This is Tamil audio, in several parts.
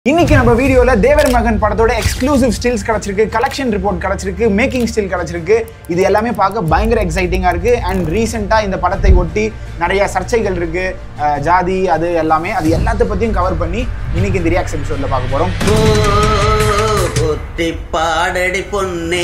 இன்னைக்கு நம்ம வீடியோல தேவர் மகன் படத்தோட எக்ஸ்க்ளூசிவ் ஸ்டில்ஸ் கிடைச்சிருக்கு கலெக்ஷன் ரிப்போர்ட் கிடைச்சிருக்கு மேக்கிங் ஸ்டில் கிடைச்சிருக்கு இது எல்லாமே பார்க்க பயங்கர எக்ஸைட்டிங்கா இருக்கு அண்ட் ரீசெண்டா இந்த படத்தை ஒட்டி நிறைய சர்ச்சைகள் இருக்கு அஹ் ஜாதி அது எல்லாமே அது எல்லாத்த பத்தியும் கவர் பண்ணி இன்னைக்கு இந்த ரியாக்ஸ் எபிசோட்ல பார்க்க போறோம் ஒத்தி பாடடி பொன்னே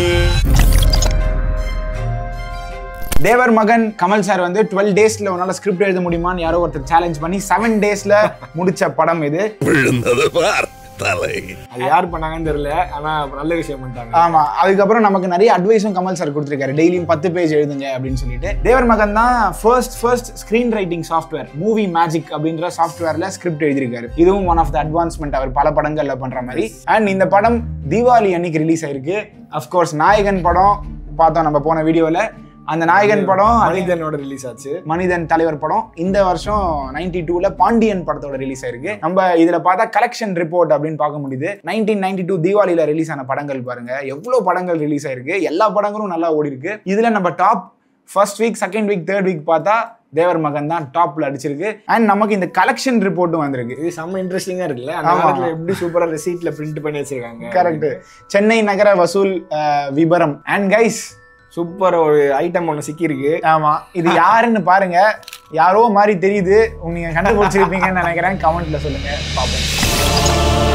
தேவர் மகன் கமல் சார் வந்து டுவெல் டேஸ்ல உன்னால ஸ்கிரிப்ட் எழுத முடியுமான்னு யாரோ ஒருத்தர் சேலஞ்ச் பண்ணி செவன் டேஸ்ல முடிச்ச படம் இது விழுந்தது பார் தலை அது யார் பண்ணாங்கன்னு தெரியல ஆனா நல்ல விஷயம் பண்ணிட்டாங்க ஆமா அதுக்கப்புறம் நமக்கு நிறைய அட்வைஸும் கமல் சார் கொடுத்துருக்காரு டெய்லியும் பத்து பேஜ் எழுதுங்க அப்படின்னு சொல்லிட்டு தேவர் மகன் தான் first first screen writing software movie magic அப்படின்ற சாஃப்ட்வேர்ல ஸ்கிரிப்ட் எழுதியிருக்காரு இதுவும் ஒன் ஆஃப் த அட்வான்ஸ்மெண்ட் அவர் பல படங்கள்ல பண்ற மாதிரி அண்ட் இந்த படம் தீபாவளி அன்னைக்கு ரிலீஸ் ஆயிருக்கு அஃப்கோர்ஸ் நாயகன் படம் பார்த்தோம் நம்ம போன வீடியோல அந்த நாயகன் படம் அதே மனிதனோட ரிலீஸ் ஆச்சு மனிதன் தலைவர் படம் இந்த வருஷம் நைன்டி டூல பாண்டியன் படத்தோட ரிலீஸ் ஆயிருக்கு நம்ம இதுல பார்த்தா கலெக்ஷன் ரிப்போர்ட் அப்படின்னு பார்க்க முடியுது நைன்டீன் நைன்டி டூ தீபாவளியில ரிலீஸ் ஆன படங்கள் பாருங்க எவ்வளவு படங்கள் ரிலீஸ் ஆயிருக்கு எல்லா படங்களும் நல்லா ஓடி இருக்கு இதுல நம்ம top first week second week third week பார்த்தா தேவர் மகன் தான் டாப்ல அடிச்சிருக்கு அண்ட் நமக்கு இந்த கலெக்ஷன் ரிப்போர்ட்டும் வந்திருக்கு இது செம்ம இன்ட்ரெஸ்டிங்கா இருக்குல்ல அந்த ஆமா. காலத்துல எப்படி சூப்பரா ரெசீட்ல பிரிண்ட் பண்ணி வச்சிருக்காங்க கரெக்ட் சென்னை நகர வசூல் அஹ், விபரம் அண்ட் கைஸ் சூப்பர் ஒரு ஐட்டம் ஒண்ணு சிக்கி இருக்கு ஆமா இது யாருன்னு பாருங்க யாரோ மாதிரி தெரியுது நீங்க கண்டுபிடிச்சிருப்பீங்கன்னு நினைக்கிறேன் கமெண்ட்ல சொல்லுங்க பார்ப்போம்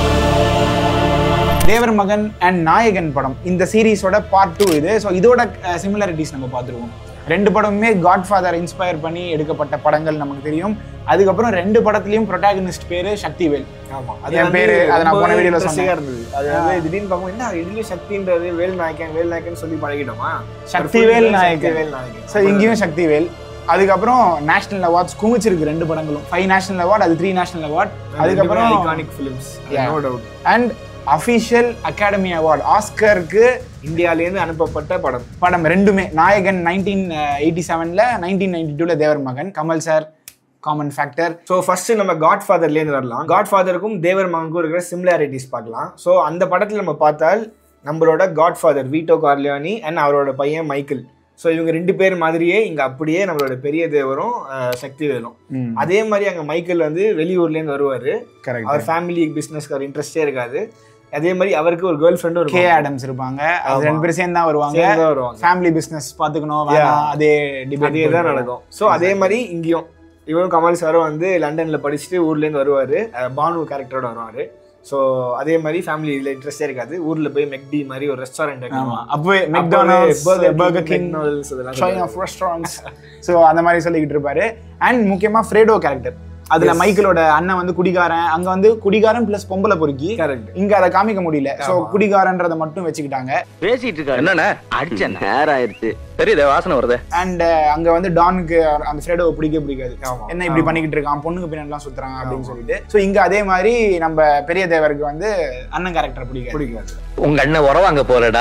தேவர் மகன் அண்ட் நாயகன் படம் இந்த சீரீஸோட பார்ட் டூ இது ஸோ இதோட சிமிலாரிட்டிஸ் நம்ம பார்த்துருவோம் ரெண்டு படமுமே காட் ஃபாதர் இன்ஸ்பயர் பண்ணி எடுக்கப்பட்ட படங்கள் நமக்கு தெரியும் அதுக்கப்புறம் ரெண்டு படத்துலயும் ப்ரொட்டாகனிஸ்ட் பேரு சக்திவேல் ஆமா என் பேரு, அதை நான் போன வீடியோல சொன்னேன் சொன்னேன். இருந்தது அது வந்து திடீர்னு பார்க்கும் என்ன இதுலயும் சக்தின்றது வேல் நாயக்கன் வேல் நாயக்கன் சொல்லி பழகிட்டோமா சக்திவேல் நாயக்கன். வேல் நாயக்கன் ஸோ இங்கேயும் சக்திவேல் அதுக்கப்புறம் நேஷனல் அவார்ட்ஸ் குமிச்சிருக்கு ரெண்டு படங்களும் ஃபைவ் நேஷனல் அவார்ட் அது த்ரீ நேஷனல் அவார்ட் அதுக்கப்புறம் iconic films Yeah. No doubt and official academy award ஆஸ்கருக்கு இந்தியால இருந்து அனுப்பப்பட்ட படம் படம் ரெண்டுமே நாயகன் நைன்டீன் எயிட்டி செவனில் நைன்டீன் நைன்டி டூவில் Thevar Magan Kamal sir common factor so first நம்ம காட் ஃபாதர்லேருந்து வரலாம் காட் ஃபாதருக்கும் தேவர் மகனுக்கும் இருக்கிற சிமிலாரிட்டிஸ் பார்க்கலாம் ஸோ அந்த படத்தில் நம்ம பார்த்தால் நம்மளோட godfather Vito Corleone and அவரோட பையன் மைக்கேல் ஸோ இவங்க ரெண்டு பேர் மாதிரியே இங்கே அப்படியே நம்மளோட பெரிய தேவரும் அஹ், சக்திவேலும் அதே மாதிரி அங்கே மைக்கேல் வந்து வெளியூர்லேருந்து வருவார் கரெக்ட் அவர் ஃபேமிலி பிஸ்னஸ்க்கு அவர் இன்ட்ரெஸ்டே இருக்காது அதே மாதிரி அவருக்கு ஒரு கேர்ள் ஃப்ரெண்டும் கே இருக்கும் ஆடம்ஸ் இருப்பாங்க அது ஆமா. ரெண்டு பேரும் சேர்ந்து தான் வருவாங்க சேர்ந்து தான் வருவாங்க ஃபேமிலி பிஸ்னஸ் பார்த்துக்கணும் வேணாம் அதே டிபேட் அதே தான் நடக்கும் ஸோ அதே மாதிரி இங்கேயும் இவரும் கமல் சாரும் வந்து லண்டன்ல படிச்சுட்டு ஊர்லேருந்து வருவார் பானு கேரக்டரோட வருவார் ஸோ அதே மாதிரி ஃபேமிலி இதில் இன்ட்ரெஸ்டே இருக்காது ஊரில் போய் மெக்டி மாதிரி ஒரு ரெஸ்டாரண்ட் ஆமா அப்பவே மெக்டானல்ட்ஸ் பர்கர் கிங் இதெல்லாம் சாய் ஆஃப் ரெஸ்டாரண்ட்ஸ் ஸோ அந்த மாதிரி சொல்லிக்கிட்டு இருப்பாரு அண்ட் முக்கியமா ஃப்ரேடோ கேரக்டர் அதுல Yes. மைக்கேலோட அண்ணன் வந்து குடிகாரன் அங்க வந்து குடிகாரன் பிளஸ் பொம்பளை பொறுக்கி கரெக்ட் இங்க அதை காமிக்க முடியல சோ ஆமா. குடிகாரன்றதை மட்டும் வச்சுக்கிட்டாங்க பேசிட்டு இருக்காரு என்னண்ணே அடிச்ச நேரம் ஆயிருச்சு தெரியுதே வாசனை வருதே அண்ட் அங்க வந்து டானுக்கு அந்த ஃப்ரெடோவை பிடிக்க பிடிக்காது ஆமா. என்ன இப்படி ஆமா. பண்ணிக்கிட்டு இருக்கான் பொண்ணுக்கு பின்னாடிலாம் சுத்துறான் அப்படின்னு சொல்லிட்டு சோ இங்க அதே மாதிரி நம்ம பெரிய தேவருக்கு வந்து அண்ணன் கேரக்டர் பிடிக்காது பிடிக்காது உங்க அண்ணன் உர வாங்க போறடா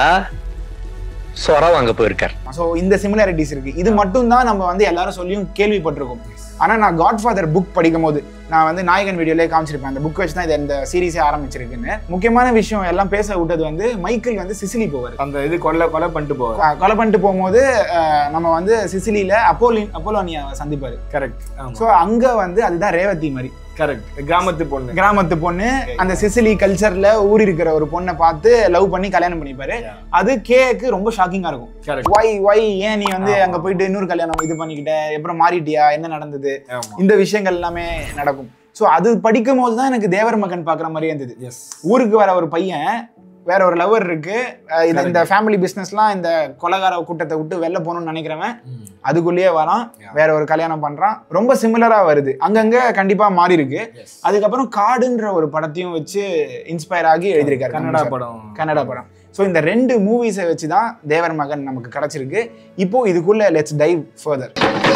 சொர வாங்க போயிருக்கார் ஸோ இந்த சிமிலாரிட்டிஸ் இருக்கு இது மட்டும் தான் நம்ம வந்து எல்லாரும் சொல்லியும் கேள்விப்பட்டிருக்கோம் ஆனா நான் காட் ஃபாதர் புக் படிக்கும் போது நான் வந்து நாயகன் வீடியோலேயே காமிச்சிருப்பேன் அந்த புக் வச்சு தான் இது இந்த சீரீஸே ஆரம்பிச்சிருக்குன்னு முக்கியமான விஷயம் எல்லாம் பேச விட்டது வந்து மைக்கேல் வந்து சிசிலி போவார் அந்த இது கொலை கொலை பண்ணிட்டு போவார் கொ- கொலை பண்ணிட்டு போகும்போது அஹ், நம்ம வந்து சிசிலியில அப்போலின் அப்போலோனியா சந்திப்பாரு கரெக்ட் ஸோ அங்க வந்து அதுதான் ரேவதி மாதிரி கரெக்ட் கிராமத்து பொண்ணு கிராமத்து பொண்ணு அந்த சிசிலி கல்ச்சர்ல ஊறி இருக்கிற ஒரு பொண்ணை பார்த்து லவ் பண்ணி கல்யாணம் பண்ணிப்பாரு அது கேக்கு ரொம்ப ஷாக்கிங்கா இருக்கும் கரெக்ட் ஒய் ஒய் ஏன் நீ வந்து அங்க போயிட்டு இன்னொரு கல்யாணம் இது பண்ணிக்கிட்ட அப்புறம் மாறிட்டியா என்ன நடந்தது ஆமா இந்த விஷயங்கள் எல்லாமே நடக்கும் ஸோ அது படிக்கும் போது தான் எனக்கு தேவர் மகன் பார்க்குற மாதிரியே இருந்தது எஸ் ஊருக்கு வர ஒரு பையன் வேற ஒரு லவர் இருக்கு அஹ் இது இந்த ஃபேமிலி பிஸ்னஸ்லாம் இந்த கொலகார கூட்டத்தை விட்டு வெளில போகணும்னு நினைக்கிறவன் அதுக்குள்ளேயே வரான் வேற ஒரு கல்யாணம் பண்றான் ரொம்ப சிமிலரா வருது அங்கங்க கண்டிப்பா மாறி இருக்கு அதுக்கப்புறம் காடுன்ற ஒரு படத்தையும் வச்சு இன்ஸ்பயர் ஆகி எழுதியிருக்காரு கன்னடா கமல் சார். படம் கன்னடா படம் ஸோ இந்த ரெண்டு மூவிஸை வச்சு தான் தேவர் மகன் நமக்கு கிடைச்சிருக்கு இப்போ இதுக்குள்ள லெட்ஸ் டைவ் ஃபர்தர்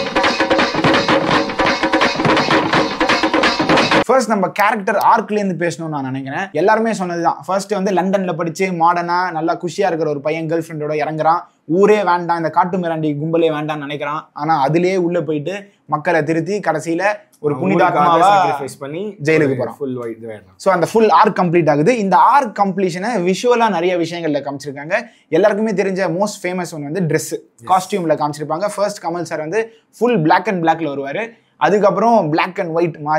ஃபர்ஸ்ட் நம்ம கேரக்டர் ஆர்க்லேருந்து பேசணும்னு நான் நினைக்கிறேன் எல்லாருமே சொன்னதுதான் ஃபர்ஸ்ட் வந்து லண்டன்ல படிச்சு மாடர்னா நல்லா குஷியா இருக்கிற ஒரு பையன் கேர்ள் ஃப்ரெண்டோட இறங்குறான் ஊரே வேண்டாம் இந்த காட்டு மிராண்டி கும்பலே வேண்டாம்னு நினைக்கிறான் ஆனா அதுலயே உள்ள போயிட்டு மக்களை திருத்தி கடைசியில ஒரு புனிதாத்மாவா சாக்ரிஃபைஸ் பண்ணி ஜெயிலுக்கு போறான். ஃபுல் ஒயிட் வேணும் ஸோ அந்த ஃபுல் ஆர்க் கம்ப்ளீட் ஆகுது இந்த ஆர்க் கம்ப்ளீஷனை விஷுவலாக நிறைய விஷயங்கள்ல காமிச்சிருக்காங்க எல்லாருக்குமே தெரிஞ்ச மோஸ்ட் ஃபேமஸ் ஒன் வந்து ட்ரெஸ் காஸ்டியூம்ல காமிச்சிருப்பாங்க ஃபர்ஸ்ட் கமல் சார் வந்து ஃபுல் Black அண்ட் பிளாக்ல வருவார் அதுக்கப்புறம் Black அண்ட் ஒயிட் மாறி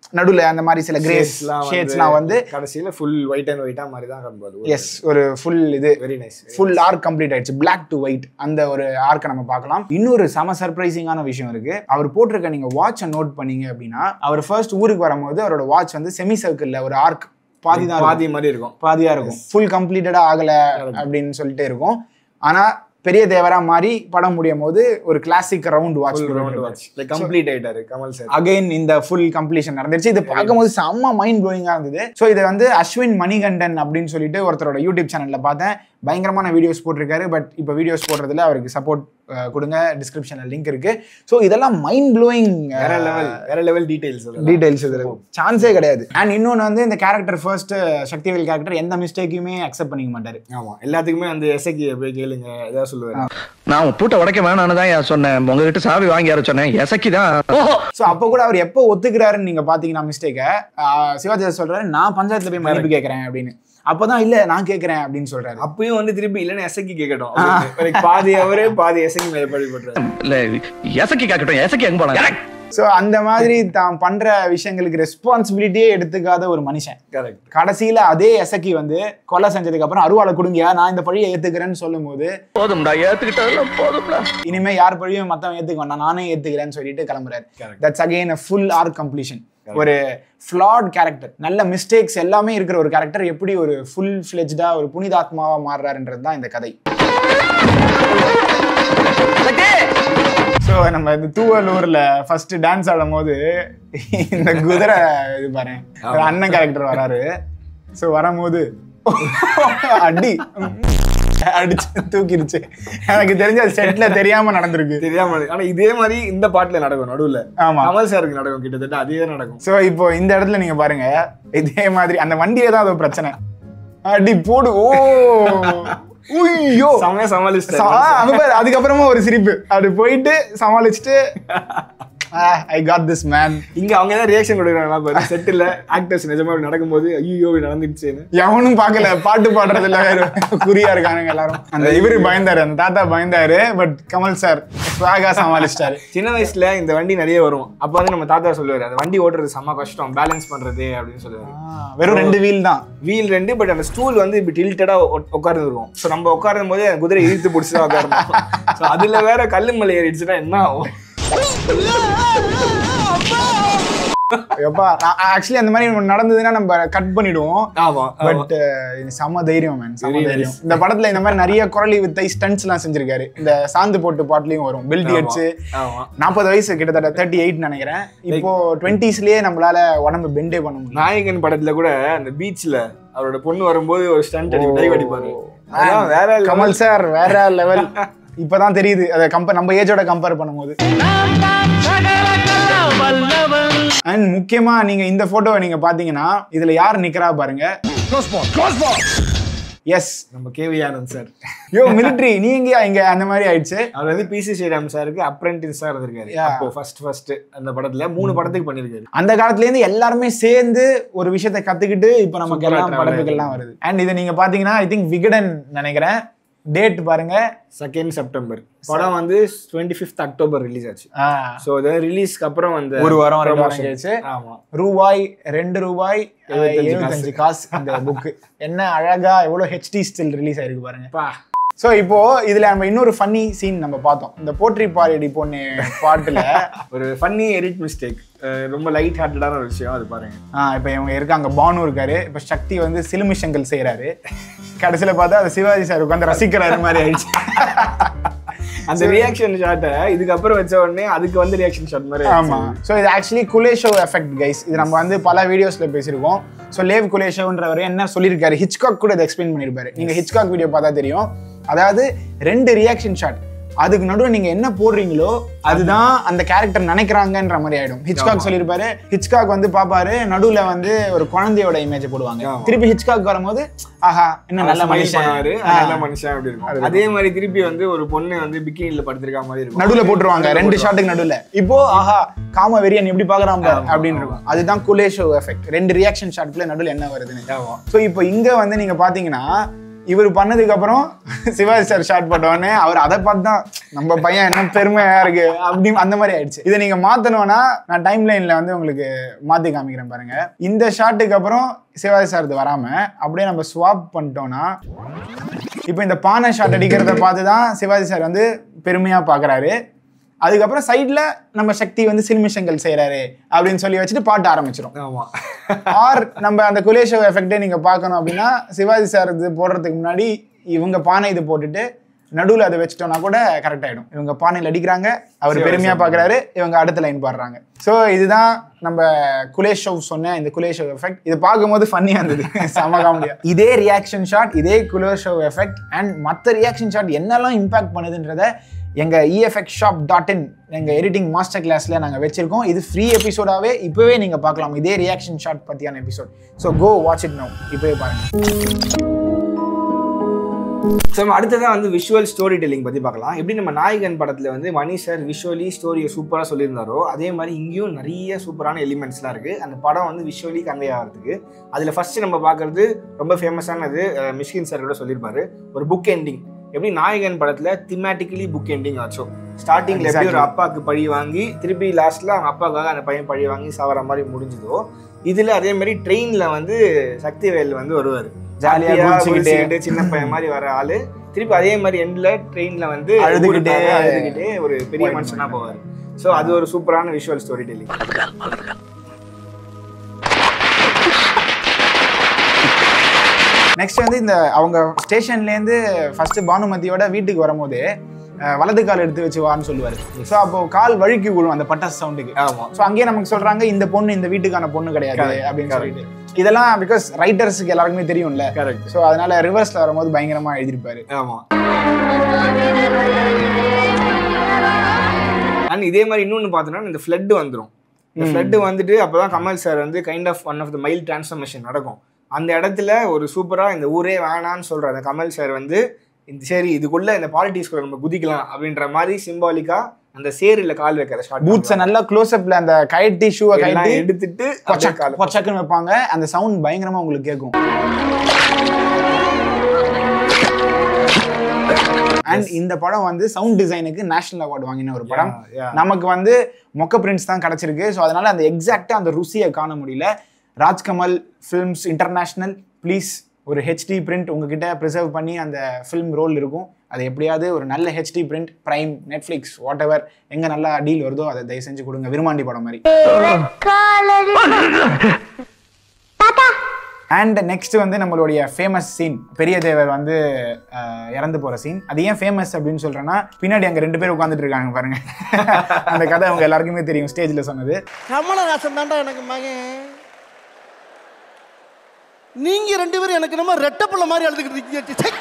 நடுவுல அந்த மாதிரி சில கிரேஸ் ஷேட்ஸ்லாம் வந்து கடைசியில ஃபுல் ஒயிட் அண்ட் ஒயிட்டா மாதிரி தான் காண்பாது எஸ் ஒரு ஃபுல் இது very nice full arc complete ஆயிடுச்சு பிளாக் டு ஒயிட் அந்த ஒரு ஆர்க்கை நம்ம பார்க்கலாம் இன்னொரு செம சர்ப்ரைசிங்கான விஷயம் இருக்கு அவர் போட்டிருக்க நீங்க வாட்சை நோட் பண்ணீங்க அப்படின்னா அவர் ஃபர்ஸ்ட் ஊருக்கு வரும்போது அவரோட வாட்ச் வந்து செமி சர்க்கிள்ல ஒரு ஆர்க் பாதி தான் பாதி மாதிரி இருக்கும் பாதியா இருக்கும் ஃபுல் கம்ப்ளீட்டடா ஆகல அப்படின்னு சொல்லிட்டு இருக்கும் ஆனா பெரிய தேவரா மாதிரி படம் முடியும் போது ஒரு classic round watch round watch like complete ஆயிட்டாரு கமல் சார் அகைன் இந்த ஃபுல் கம்ப்ளீஷன் நடந்துருச்சு இது பார்க்கும்போது செம்ம மைண்ட் ப்ளோயிங்காக இருந்தது ஸோ இதை வந்து அஸ்வின் மணிகண்டன் அப்படின்னு சொல்லிட்டு ஒருத்தரோட யூடியூப் சேனல்ல பார்த்தேன் பயங்கரமான வீடியோஸ் போட்டிருக்காரு பட் இப்போ வீடியோஸ் போடுறதுல அவருக்கு சப்போர்ட் கொடுங்க டிஸ்கிரிப்ஷனில் லிங்க் இருக்கு ஸோ இதெல்லாம் மைண்ட் ப்ளோயிங் வேற லெவல் வேற லெவல் டீடைல்ஸ் டீடைல்ஸ் இதில் சான்ஸே கிடையாது அண்ட் இன்னொன்று வந்து இந்த கேரக்டர் ஃபர்ஸ்ட் சக்திவேல் கேரக்டர் எந்த மிஸ்டேக்குமே அக்செப்ட் பண்ணிக்க மாட்டாரு ஆமா எல்லாத்துக்குமே அந்த எசைக்கு போய் கேளுங்க ஏதாவது சொல்லுவாரு நான் உன் பூட்டை உடைக்க வேணாம்னு தான் சொன்னேன் உங்ககிட்ட சாவி வாங்கி யார சொன்னேன் எசக்கி தான் ஸோ அப்போ கூட அவர் எப்போ ஒத்துக்கிறாருன்னு நீங்க பாத்தீங்கன்னா மிஸ்டேக்கை சிவாஜி சொல்றாரு நான் பஞ்சாயத்துல போய் மன்னிப்பு கேட்கறேன் அப்படின்னு அப்பதான் இல்ல நான் கேட்கறேன் அப்படின்னு சொல்றாரு அப்பயும் வந்து திருப்பி இல்லைன்னு எசைக்கு கேட்கட்டும் Like பாதி அவரே பாதி எசைக்கு மேல பழி போட்டுறாரு இல்ல எசக்கி காக்கட்டும் எசக்கி எங்க போனாங்க ஸோ அந்த மாதிரி தான் பண்ற விஷயங்களுக்கு ரெஸ்பான்சிபிலிட்டியே எடுத்துக்காத ஒரு மனுஷன் கரெக்ட் கடைசியில அதே எசக்கி வந்து கொலை செஞ்சதுக்கு அப்புறம் அருவாளை கொடுங்க நான் இந்த பழியை ஏத்துக்கிறேன்னு சொல்லும்போது போதும்டா ஏத்துக்கிட்டதெல்லாம் போதும்டா இனிமே யார் பழியும் மத்தவன் ஏத்துக்க வேண்டாம் நானே ஏத்துக்கிறேன்னு சொல்லிட்டு கிளம்புறாரு that's again a full arc completion ஒரு ஃப்ளாட் கேரக்டர் நல்ல மிஸ்டேக்ஸ் எல்லாமே இருக்கிற ஒரு கேரக்டர் எப்படி ஒரு ஃபுல் ஃபிளெஜ்டா ஒரு புனிதாத்மாவா மாறுறாருன்றது தான் இந்த கதை ஸோ நம்ம இந்த தூவலூர்ல ஃபர்ஸ்ட் டான்ஸ் ஆடும் போது இந்த குதிரை இது பாரு ஒரு அண்ணன் கேரக்டர் வராரு ஸோ வரும்போது அடி அடிச்சு தூக்கிருச்சு எனக்கு தெரிஞ்ச அது செட்ல தெரியாம நடந்திருக்கு தெரியாம ஆனா இதே மாதிரி இந்த பாட்டுல நடக்கும் நடுவுல ஆமா கமல் சாருக்கு நடக்கும் கிட்டத்தட்ட அதே நடக்கும் சோ இப்போ இந்த இடத்துல நீங்க பாருங்க இதே மாதிரி அந்த வண்டியே தான் அது ஒரு பிரச்சனை அடி போடு ஓ உய்யோ செம்மையா சமாளிச்சிட்டாரு சா- அங்க பாரு, அதுக்கப்புறமா ஒரு சிரிப்பு அப்படி போயிட்டு சமாளிச்சுட்டு ஐ காட் திஸ் மேன் இங்க அவங்க தான் ரியாக்ஷன் கொடுக்குறாங்களா பாரு செட்டில் ஆக்டர்ஸ் நிஜமா இப்படி நடக்கும்போது ஐயோ இப்படி நடந்துடுச்சேன்னு எவனும் பார்க்கல பாட்டு பாடுறதுல வேற குறியா இருக்கானுங்க எல்லாரும் அந்த இவரு பயந்தாரு அந்த தாத்தா பயந்தாரு பட் கமல் சார் ஸ்வாகா சமாளிச்சிட்டாரு சின்ன வயசுல இந்த வண்டி நிறைய வரும் அப்ப வந்து நம்ம தாத்தா சொல்லுவாரு அந்த வண்டி ஓட்டுறது செம்ம கஷ்டம் பேலன்ஸ் பண்றது அப்படின்னு சொல்லுவாரு ஆ, வெறும் ரெண்டு வீல் தான் வீல் ரெண்டு பட் அந்த ஸ்டூல் வந்து இப்படி டில்டடா உட்கார்ந்து இருக்கும் ஸோ நம்ம உட்காரும் போது அந்த குதிரை இழுத்து பிடிச்சி தான் உட்காரணும் ஸோ அதுல வேற கல்லு மலை ஏறிடுச்சுன்னா என்ன ஆகும் எப்பா ஆக்சுவலி அந்த மாதிரி ஒண்ணு நடந்ததுன்னா நம்ம கட் பண்ணிடுவோம் ஆமா பட் செம்ம தைரியம் மேன் செம்ம Very தைரியம் இந்த படத்துல இந்த மாதிரி நிறைய குரலி வித்தை ஸ்டன்ட்ஸ் எல்லாம் செஞ்சிருக்காரு இந்த சாந்து போட்டு பாட்டுலயும் வரும் பெல்ட் அடிச்சு ஆமா நாற்பது வயசு கிட்டத்தட்ட தேர்ட்டி எயிட் நினைக்கிறேன் இப்போ டுவெண்ட்டிஸ்லயே நம்மளால உடம்பு பெண்டே பண்ண முடியும் நாயகன் படத்துல கூட அந்த பீச்ல அவரோட பொண்ணு வரும்போது ஒரு ஸ்டண்ட் அடி டைவ் அடிப்பாரு அதெல்லாம் வேற level. கமல் சார் வேற லெவல் இப்பதான் தெரியுது அதை கம்பேர் நம்ம ஏஜோட கம்பேர் பண்ணும்போது அண்ட் முக்கியமா நீங்க இந்த போட்டோவை நீங்க பாத்தீங்கன்னா இதுல யார் நிக்கிறா பாருங்க எஸ் நம்ம கேவி ஆனந்த் சார் யோ மிலிட்ரி நீ எங்கயா இங்க அந்த மாதிரி ஆயிடுச்சு அவர் வந்து பிசி ஸ்ரீராம் சாருக்கு அப்ரெண்டிஸா இருந்திருக்காரு Yeah. அப்போ ஃபர்ஸ்ட் ஃபர்ஸ்ட் அந்த படத்துல மூணு படத்துக்கு பண்ணிருக்காரு அந்த காலத்துல இருந்து எல்லாருமே சேர்ந்து ஒரு விஷயத்தை கத்துக்கிட்டு இப்போ நமக்கு Super ஆ எல்லாம் travel படத்துக்கெல்லாம் வருது அண்ட் இதை நீங்க பாத்தீங்கன்னா ஐ திங்க் விகடன் நினைக்கிறேன் டேட் பாருங்க செகண்ட் செப்டம்பர் படம் வந்து டுவெண்ட்டி ஃபிஃப்த் அக்டோபர் ரிலீஸ் ஆச்சு ஆ, ஸோ அது ரிலீஸ்க்கு அப்புறம் அந்த ஒரு வாரம் ரெண்டு வாரம் promotion. கழிச்சு ஆமா ரூபாய் ரெண்டு ரூபாய் எழுபத்தஞ்சு எழுபத்தஞ்சு காசு இந்த புக்கு என்ன அழகா எவ்வளவு ஹெச்டி ஸ்டில் ரிலீஸ் ஆயிருக்கு பாருங்க பா சோ இப்போ இதுல நம்ம இன்னொரு ஃபன்னி சீன் நம்ம பார்த்தோம் இந்த போற்றி பாரியடி பொண்ணு பாட்டுல ஒரு ஃபன்னி எடிட் மிஸ்டேக் ரொம்ப லைட் ஹார்ட்டடான ஒரு விஷயம் அது பாருங்க ஆ இப்போ இவங்க இருக்காங்க பானு இருக்காரு இப்போ சக்தி வந்து சிலுமிஷங்கள் செய்றாரு கடைசியில பார்த்தா அது சிவாஜி சார் உட்காந்து ரசிக்கிறாரு மாதிரி ஆயிடுச்சு அந்த ரியாக்ஷன் ஷாட்டை இதுக்கப்புறம் வச்ச உடனே அதுக்கு வந்து ரியாக்ஷன் ஷாட் மாதிரி ஆமா ஸோ இது ஆக்சுவலி குலேஷோ எஃபெக்ட் கைஸ் இது நம்ம வந்து பல வீடியோஸ்ல பேசியிருக்கோம் ஸோ லேவ் குலேஷோன்றவர் என்ன சொல்லியிருக்காரு ஹிச்காக் கூட இதை எக்ஸ்பிளைன் பண்ணியிருப்பாரு நீங்க ஹிச்காக் வீடியோ பார்த்தா தெரியும் அதாவது ரெண்டு ரியாக்ஷன் ஷாட் அதுக்கு நடுவில் நீங்க என்ன போடுறீங்களோ அதுதான் அந்த கேரக்டர் நினைக்கிறாங்கன்ற மாதிரி ஆயிடும் ஹிச்காக் சொல்லியிருப்பாரு ஹிச்காக் வந்து பாப்பாரு நடுவுல வந்து ஒரு குழந்தையோட இமேஜ் போடுவாங்க ஆமா. திருப்பி ஹிச்காக் வரும்போது ஆஹா என்ன நல்ல மனுஷன் பண்ணாரு ஆ. நல்ல மனுஷன் அப்படி இருக்கும் அதே மாதிரி திருப்பி வந்து ஒரு பொண்ணு வந்து பிக்கினில படுத்திருக்க மாதிரி இருக்கும் நடுவுல போட்டுருவாங்க ரெண்டு ஷாட்டுக்கு நடுவுல இப்போ ஆஹா காம வெறியன் எப்படி பாக்குறான் பாரு அப்படின்னு இருக்கும் அதுதான் குலேஷோ எஃபெக்ட் ரெண்டு ரியாக்ஷன் ஷாட்ல நடுவுல என்ன வருதுன்னு ஆமா ஸோ இப்போ இங்க வந்து நீங்க பாத்தீங்கன்னா இவர் பண்ணதுக்கு அப்புறம் சிவாஜி சார் ஷாட் போட்ட உடனே அவர் அதை பார்த்து தான் நம்ம பையன் என்ன பெருமையா இருக்கு அப்படி அந்த மாதிரி ஆயிடுச்சு இதை நீங்க மாத்தணும்னா நான் டைம் லைன்ல வந்து உங்களுக்கு மாத்தி காமிக்கிறேன் பாருங்க இந்த ஷாட்டுக்கு அப்புறம் சிவாஜி சார் இது வராம அப்படியே நம்ம ஸ்வாப் பண்ணிட்டோம்னா இப்போ இந்த பானை ஷாட் அடிக்கிறத பார்த்து தான் சிவாஜி சார் வந்து பெருமையா பார்க்கறாரு அதுக்கப்புறம் சைட்ல நம்ம சக்தி வந்து சில்மிஷங்கள் செய்றாரு அப்படின்னு சொல்லி வச்சுட்டு பாட்டு ஆரம்பிச்சிடும் ஆமா ஆர் நம்ம அந்த குலேஷோ எஃபெக்டே நீங்க பார்க்கணும் அப்படின்னா சிவாஜி சார் இது போடுறதுக்கு முன்னாடி இவங்க பானை இது போட்டுட்டு நடுவுல அதை வச்சுட்டோம்னா கூட கரெக்ட் ஆயிடும் இவங்க பானையில் அடிக்கிறாங்க அவர் பெருமையா பார்க்கறாரு இவங்க அடுத்த லைன் பாடுறாங்க ஸோ இதுதான் நம்ம குலேஷவ் சொன்ன இந்த குலேஷவ் எஃபெக்ட் இது பார்க்கும்போது ஃபன்னியா இருந்தது செம காமெடியா இதே ரியாக்ஷன் ஷாட் இதே குலேஷவ் எஃபெக்ட் அண்ட் மற்ற ரியாக்ஷன் ஷாட் என்னெல்லாம் இம்பாக்ட் பண்ணுதுன்றத எங்க இஎஃப்எக்ட் ஷாப் டாட் இன் எங்க எடிட்டிங் மாஸ்டர் கிளாஸ்ல நாங்க வச்சிருக்கோம் இது ஃப்ரீ எபிசோடாவே இப்பவே நீங்க பார்க்கலாம் இதே ரியாக்ஷன் ஷாட் பத்தியான episode so go watch it now இப்பவே பாருங்க ஸோ நம்ம அடுத்ததான் வந்து விஷுவல் ஸ்டோரி டெல்லிங் பற்றி பார்க்கலாம் எப்படி நம்ம நாயகன் படத்தில் வந்து மணி சார் விஷுவலி ஸ்டோரியை சூப்பராக சொல்லியிருந்தாரோ அதே மாதிரி இங்கேயும் நிறைய சூப்பரான எலிமெண்ட்ஸ்லாம் இருக்குது அந்த படம் வந்து விஷுவலி கன்வே ஆகிறதுக்கு அதில் ஃபஸ்ட்டு நம்ம பார்க்குறது ரொம்ப ஃபேமஸானது அஹ், மிஷ்கின் சார் கூட சொல்லியிருப்பாரு ஒரு புக் எண்டிங் எப்படி நாயகன் படத்தில் திமேட்டிக்கலி புக் எண்டிங் ஆச்சோ ஸ்டார்டிங்கில் எப்படி ஒரு Exactly. அப்பாவுக்கு பழி வாங்கி திருப்பி லாஸ்ட்டில் அவங்க அப்பாவுக்காக அந்த பையன் பழி வாங்கி சாவற மாதிரி முடிஞ்சதோ இதில் அதே மாதிரி ட்ரெயினில் வந்து சக்திவேல் வந்து வருவார் ஜாலியா ஜாலியா குதிச்சுக்கிட்டு. குதிச்சுக்கிட்டு சின்ன பையன் மாதிரி வர ஆளு திருப்பி அதே மாதிரி எண்ட்ல ட்ரெயின்ல வந்து அழுதுகிட்டே. ஊருக்காக அழுதுகிட்டே ஒரு பெரிய மனுஷனா போவார் சோ அது ஒரு சூப்பரான விஷுவல் ஸ்டோரி டெல்லிங் நெக்ஸ்ட் வந்து இந்த அவங்க ஸ்டேஷன்லேருந்து ஃபர்ஸ்ட் பானுமதியோட வீட்டுக்கு வரும்போது அஹ், வலது கால் எடுத்து வச்சு வான்னு சொல்லுவாரு ஸோ அப்போ கால் வழுக்கி விழும் அந்த பட்டாசு சவுண்டுக்கு ஆமா ஸோ அங்கேயே நமக்கு சொல்றாங்க இந்த பொண்ணு இந்த வீட்டுக்கான பொண்ணு கிடையாது Correct, அப்படின்னு correct. சொல்லிட்டு இதெல்லாம் பிகாஸ் ரைட்டர்ஸுக்கு எல்லாருக்குமே தெரியும்ல கரெக்ட் ஸோ அதனால ரிவர்ஸ்ல வரும்போது பயங்கரமா எழுதியிருப்பாரு ஆமா அண்ட் இதே மாதிரி இன்னொன்னு பார்த்தோம்னா இந்த ஃப்ளட் வந்துரும் இந்த ஃப்ளட் வந்துட்டு அப்பதான் கமல் சார் வந்து kind of one of the mile transformation நடக்கும் அந்த இடத்துல ஒரு சூப்பரா இந்த ஊரே வேணான்னு சொல்ற அந்த கமல் சார் வந்து இந்த சரி இதுக்குள்ள இந்த பாலிட்டிக்ஸ்குள்ள நம்ம குதிக்கலாம் அப்படின்ற மாதிரி சிம்பாலிக்கா அந்த சேரில் கால் வைக்கிற ஷார்ட் பூட்ஸை நல்லா க்ளோஸ் அப்ல அந்த கயட்டி ஷூவை எல்லாம் கயட்டி எடுத்துட்டு அப்படியே பொச்சக் கால் பொச்சக்குன்னு வைப்பாங்க அந்த சவுண்ட் பயங்கரமா உங்களுக்கு கேட்கும் அண்ட் இந்த படம் வந்து சவுண்ட் டிசைனுக்கு நேஷனல் அவார்டு வாங்கின ஒரு படம் Yeah, yeah. நமக்கு வந்து மொக்க பிரிண்ட்ஸ் தான் கிடைச்சிருக்கு ஸோ அதனால அந்த எக்ஸாக்டா அந்த ருசியை காண முடியல ராஜ்கமல் ஃபிலிம்ஸ் இன்டர்நேஷனல் ப்ளீஸ் ஒரு ஹெச்டி பிரிண்ட் உங்ககிட்ட ப்ரிசர்வ் பண்ணி அந்த ஃபிலிம் ரோல் இருக்கும் அது எப்படியாவது ஒரு நல்ல HD print prime Netflix whatever எங்க நல்லா டீல் வருதோ அதை தயவு செஞ்சு கொடுங்க விருமாண்டி படம் மாதிரி அண்ட் நெக்ஸ்ட் வந்து நம்மளுடைய ஃபேமஸ் சீன் பெரிய தேவர் வந்து அஹ், இறந்து போற சீன் அது ஏன் ஃபேமஸ் அப்படின்னு சொல்றேன்னா பின்னாடி அங்க ரெண்டு பேர் உட்காந்துட்டு இருக்காங்க பாருங்க அந்த கதை அவங்க எல்லாருக்குமே தெரியும் ஸ்டேஜ்ல சொன்னது கமலஹாசன் தாண்டா எனக்கு மகன் நீங்க ரெண்டு பேரும் எனக்கு நம்ம ரெட்டப்புள்ள மாதிரி அழுதுகிட்டு இருக்கீங்க ச்சே.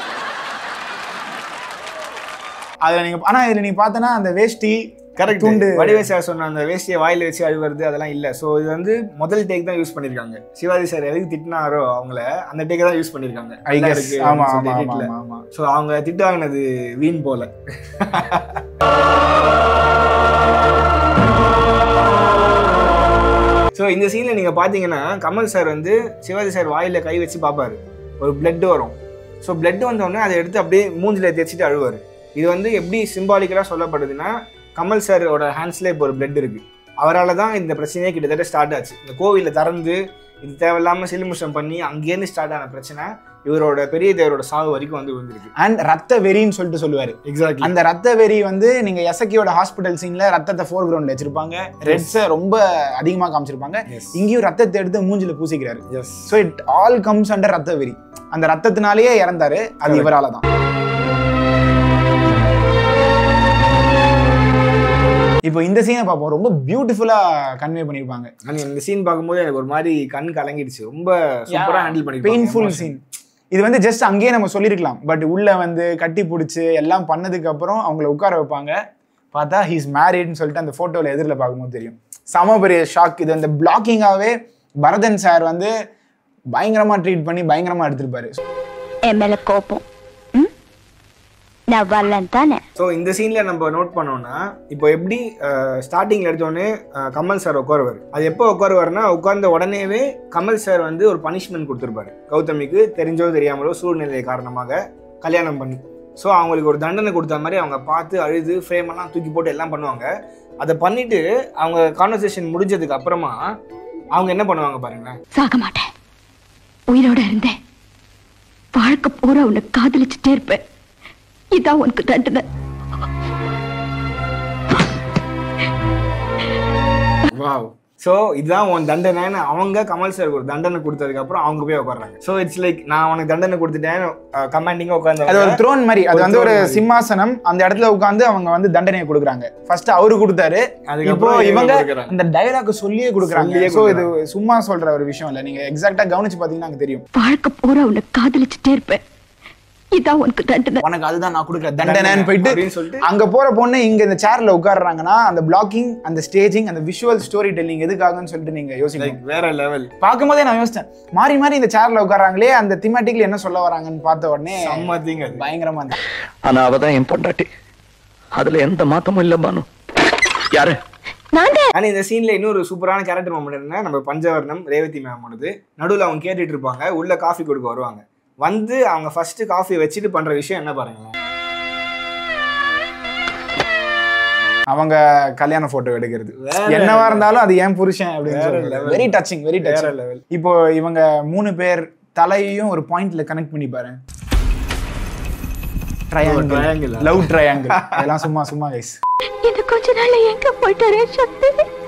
அதுல நீங்க ஆனா இதுல நீ பார்த்தனா அந்த வேஷ்டி கரெக்ட் துண்டு வடிவே சார் சொன்ன அந்த வேஷ்டியை வாயில வச்சு அழுவுறது அதெல்லாம் இல்ல சோ இது வந்து முதல் டேக் தான் யூஸ் பண்ணிருக்காங்க சிவாஜி சார் எதுக்கு திட்டினாரோ அவங்கள அந்த டேக் தான் யூஸ் பண்ணிருக்காங்க ஐ நல்லா கெஸ் இருக்கு ஆமா அப்படின்னு ஆமா சொல்லி ஆமா editல. ஆமா, ஆமா ஸோ அவங்க திட்டு வாங்கினது வீண் போல ஸோ இந்த சீனில் நீங்கள் பார்த்தீங்கன்னா கமல் சார் வந்து சிவாஜி சார் வாயில கை வச்சு பார்ப்பாரு ஒரு பிளட் வரும் ஸோ பிளட் வந்தோடனே அதை எடுத்து அப்படியே மூஞ்சில தேய்ச்சிட்டு அழுவார் இது வந்து எப்படி சிம்பாலிக்கலாக சொல்லப்படுதுன்னா கமல் சாரோட ஹேண்ட்ஸ்ல இப்போ ஒரு பிளட் இருக்கு அவரால் தான் இந்த பிரச்சனையே கிட்டத்தட்ட ஸ்டார்ட் ஆச்சு இந்த கோவிலில் திறந்து இது தேவையில்லாமல் சிலிமுஷம் பண்ணி அங்கேருந்து ஸ்டார்ட் ஆன பிரச்சனை இவரோட பெரிய தேவரோட சாவு வரைக்கும் வந்து விழுந்திருக்கு அண்ட் ரத்த வெறின்னு சொல்லிட்டு சொல்லுவாரு எக்ஸாக்ட்லி அந்த ரத்த வெறி வந்து நீங்க எசக்கியோட ஹாஸ்பிட்டல் சீன்ல ரத்தத்தை ஃபோர் கிரவுண்ட்ல வச்சிருப்பாங்க ரெட்ஸை ரொம்ப அதிகமா காமிச்சிருப்பாங்க Yes. இங்கேயும் ரத்தத்தை எடுத்து மூஞ்சில பூசிக்கிறாரு yes so it all comes under ரத்த வெறி அந்த ரத்தத்தினாலேயே இறந்தாரு அது Correct. இவரால தான் இப்போ இந்த சீனை பார்ப்போம் ரொம்ப பியூட்டிஃபுல்லா கன்வே பண்ணிருப்பாங்க ஆனால் இந்த சீன் பார்க்கும்போது எனக்கு ஒரு மாதிரி கண் கலங்கிடுச்சு ரொம்ப சூப்பராக ஹேண்டில் பண்ணி பெயின்ஃபுல் சீன் இது வந்து ஜஸ்ட் அங்கேயே நம்ம சொல்லியிருக்கலாம் பட் உள்ள வந்து கட்டி பிடிச்சி எல்லாம் பண்ணதுக்கு அப்புறம் அவங்கள உட்கார வைப்பாங்க பார்த்தா ஹீஸ் மேரிட்னு சொல்லிட்டு அந்த ஃபோட்டோவில் எதிரில் பார்க்கும்போது தெரியும் சம பெரிய ஷாக் இது அந்த பிளாக்கிங்காகவே பரதன் சார் வந்து பயங்கரமா ட்ரீட் பண்ணி பயங்கரமா எடுத்திருப்பாரு என் மேல கோபம் ம்? நான் வரலன்னு தானே ஸோ இந்த சீனில் நம்ம நோட் பண்ணோம்னா இப்போ எப்படி ஸ்டார்டிங்கில் எடுத்தோடனே அஹ், கமல் சார் உட்காருவார் அது எப்போ உட்காருவாருன்னா உட்கார்ந்த உடனேவே கமல் சார் வந்து ஒரு பனிஷ்மெண்ட் கொடுத்துருப்பாரு கௌதமிக்கு தெரிஞ்சோ தெரியாமலோ சூழ்நிலை காரணமாக கல்யாணம் பண்ணி ஸோ அவங்களுக்கு ஒரு தண்டனை கொடுத்த மாதிரி அவங்க பார்த்து அழுது frame எல்லாம் தூக்கி போட்டு எல்லாம் பண்ணுவாங்க அதை பண்ணிட்டு அவங்க கான்வர்சேஷன் முடிஞ்சதுக்கு அப்புறமா அவங்க என்ன பண்ணுவாங்க பாருங்களேன் சாக மாட்டேன் உயிரோட இருந்தேன் வாழ்க்கை பூரா உன்னை காதலிச்சுட்டே இருப்பேன் இதான் உனக்கு தண்டனை வாவ் ஸோ இதுதான் உன் தண்டனைன்னு அவங்க கமல் சார் ஒரு தண்டனை கொடுத்ததுக்கு அப்புறம் அவங்க போய் உட்கார்றாங்க ஸோ இட்ஸ் லைக் நான் உனக்கு தண்டனை கொடுத்துட்டேன் கமாண்டிங்காக உட்காந்து அது ஒரு த்ரோன் மாதிரி அது ஒரு வந்து ஒரு throne மாதிரி. சிம்மாசனம் அந்த இடத்துல உட்கார்ந்து அவங்க வந்து தண்டனையை கொடுக்குறாங்க ஃபர்ஸ்ட் அவரு கொடுத்தாரு இப்போ அதுக்கப்புறம் இவங்க இவங்க கொடுக்குறாங்க. இந்த டைலாக் சொல்லியே கொடுக்குறாங்க சொல்லியே ஸோ இது சும்மா சொல்ற ஒரு விஷயம் இல்ல நீங்க எக்ஸாக்டா கவனிச்சு பாத்தீங்கன்னா அங்க தெரியும் வாழ்க்கை பூரா உன்னை காதலிச்சுட்டே இருப்பேன் இதான் உனக்கு தண்டனை உனக்கு அதுதான் நான் கொடுக்குற தண்டனைன்னு போயிட்டு அப்படின்னு சொல்லிட்டு அங்க போற பொண்ணு இங்க இந்த சேர்ல உட்கார்றாங்கன்னா அந்த பிளாக்கிங் அந்த ஸ்டேஜிங் அந்த விஷுவல் ஸ்டோரி டெல்லிங் எதுக்காகன்னு சொல்லிட்டு நீங்க யோசிக்கணும் லைக் வேற லெவல் பார்க்கும்போதே நான் யோசிச்சேன் மாறி மாறி இந்த சேர்ல உட்கார்றாங்களே அந்த திமேட்டிக்ல என்ன சொல்ல வராங்கன்னு பார்த்த உடனே செம்ம thing அது பயங்கரமா இருந்துச்சு ஆனா அவதான் என் பொண்டாட்டி அதுல எந்த மாத்தமும் இல்ல பானு யாரு நான் ஆனால் இந்த சீன்ல இன்னொரு சூப்பரான கேரக்டர் மூமெண்ட் என்ன நம்ம பஞ்சவர்ணம் ரேவதி மேமோடது நடுவில் அவங்க கேட்டுட்டு இருப்பாங்க உள்ள காஃபி கொடுக்க வருவாங்க வந்து அவங்க ஃபர்ஸ்ட் காஃபி வச்சுட்டு பண்ற விஷயம் என்ன பாருங்களேன் அவங்க கல்யாண போட்டோ எடுக்கிறது வேற என்னவா இருந்தாலும் அது ஏன் புருஷன் வேற அப்படின்னு level. வெரி டச்சிங் வெரி வேற டச்சிங் லெவல் இப்போ இவங்க மூணு பேர் தலையையும் ஒரு பாயிண்ட்ல கனெக்ட் பண்ணி பாரு ட்ரையாங்கிள் triangle ஆ? லவ் ட்ரையாங்கிள் அதெல்லாம் சும்மா சும்மா கைஸ் இந்த கொஞ்ச நாள்ல எங்க போயிட்டாரே சக்தி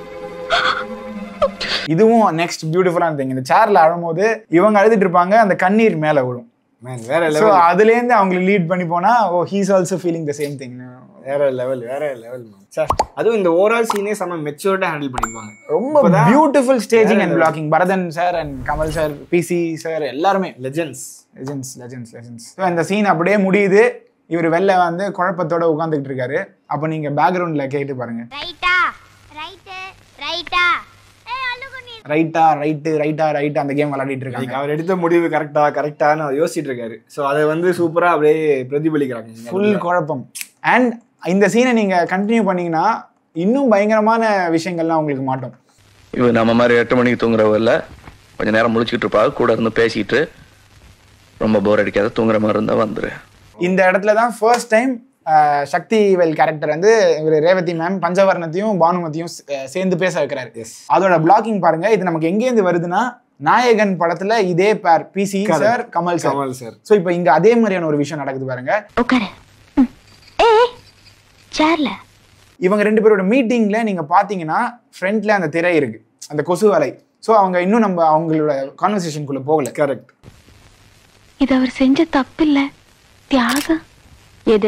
இதுவும் நெக்ஸ்ட் பியூட்டிஃபுல்லான திங் இந்த சேர்ல அழும்போது இவங்க அழுதுட்டு இருப்பாங்க அந்த கண்ணீர் மேல விழும் மேன் வேற ஸோ லெவல் அதுல இருந்து அவங்களுக்கு லீட் பண்ணி போனா oh he's also feeling the same thing வேற லெவல் வேற லெவல் சார் அதுவும் இந்த ஓவரால் சீனே செம்ம மெச்சூர்டா ஹேண்டில் பண்ணிருப்பாங்க ரொம்ப இப்பதான் பியூட்டிஃபுல் ஸ்டேஜிங் வேற and level. Blocking Bharathan sir and Kamal sir P C எல்லாருமே legends legends legends legends so இந்த சீன் அப்படியே முடியுது இவர் வெளில வந்து குழப்பத்தோட உட்காந்துக்கிட்டு இருக்காரு அப்போ நீங்க பேக்ரவுண்ட்ல கேட்டு பாருங்க ரைட்டா ரைட்டு ரைட்டா ஏ அழுகுனி ரைட்டா ரைட்டு ரைட்டா ரைட் அந்த கேம் விளையாடிட்டு லைக் இருக்காங்க அவர் எடுத்த முடிவு கரெக்டா கரெக்டான்னு அவர் யோசிச்சுட்டு இருக்காரு ஸோ அதை வந்து சூப்பரா அப்படியே பிரதிபலிக்கிறாங்க இந்த ஃபுல் இடத்துல. குழப்பம் அண்ட் இந்த சீனை நீங்க கண்டினியூ பண்ணீங்கன்னா இன்னும் பயங்கரமான விஷயங்கள்லாம் உங்களுக்கு மாட்டோம் இவ நம்ம மாதிரி எட்டு மணிக்கு தூங்குறவ இல்ல கொஞ்ச நேரம் முழிச்சுக்கிட்டு இருப்பா கூட இருந்து பேசிட்டு ரொம்ப போர் அடிக்காத தூங்குற மாதிரி இருந்தா வந்துரு இந்த இடத்துல தான் first time Sakthi well character வந்து இவர் ரேவதி மேம் பஞ்சவர்ணத்தையும் பானுமதியும் சே- சேர்ந்து பேச வைக்கிறாரு அதோட பிளாக்கிங் பாருங்க இது நமக்கு எங்கேருந்து வருதுன்னா நாயகன் படத்துல இதே பேர் P Correct. Sir Kamal sir Kamal sir so இப்போ இங்க அதே மாதிரியான ஒரு விஷயம் நடக்குது பாருங்க உட்காரு ம். ஏ சேர்ல இவங்க ரெண்டு பேரோட மீட்டிங்ல நீங்க பாத்தீங்கன்னா ஃப்ரண்ட்ல அந்த திரை இருக்கு அந்த கொசு வலை ஸோ அவங்க இன்னும் நம்ம அவங்களோட கான்வர்சேஷனுக்குள்ள போகல கரெக்ட் இது அவர் செஞ்ச தப்பு இல்ல தியாகம் எது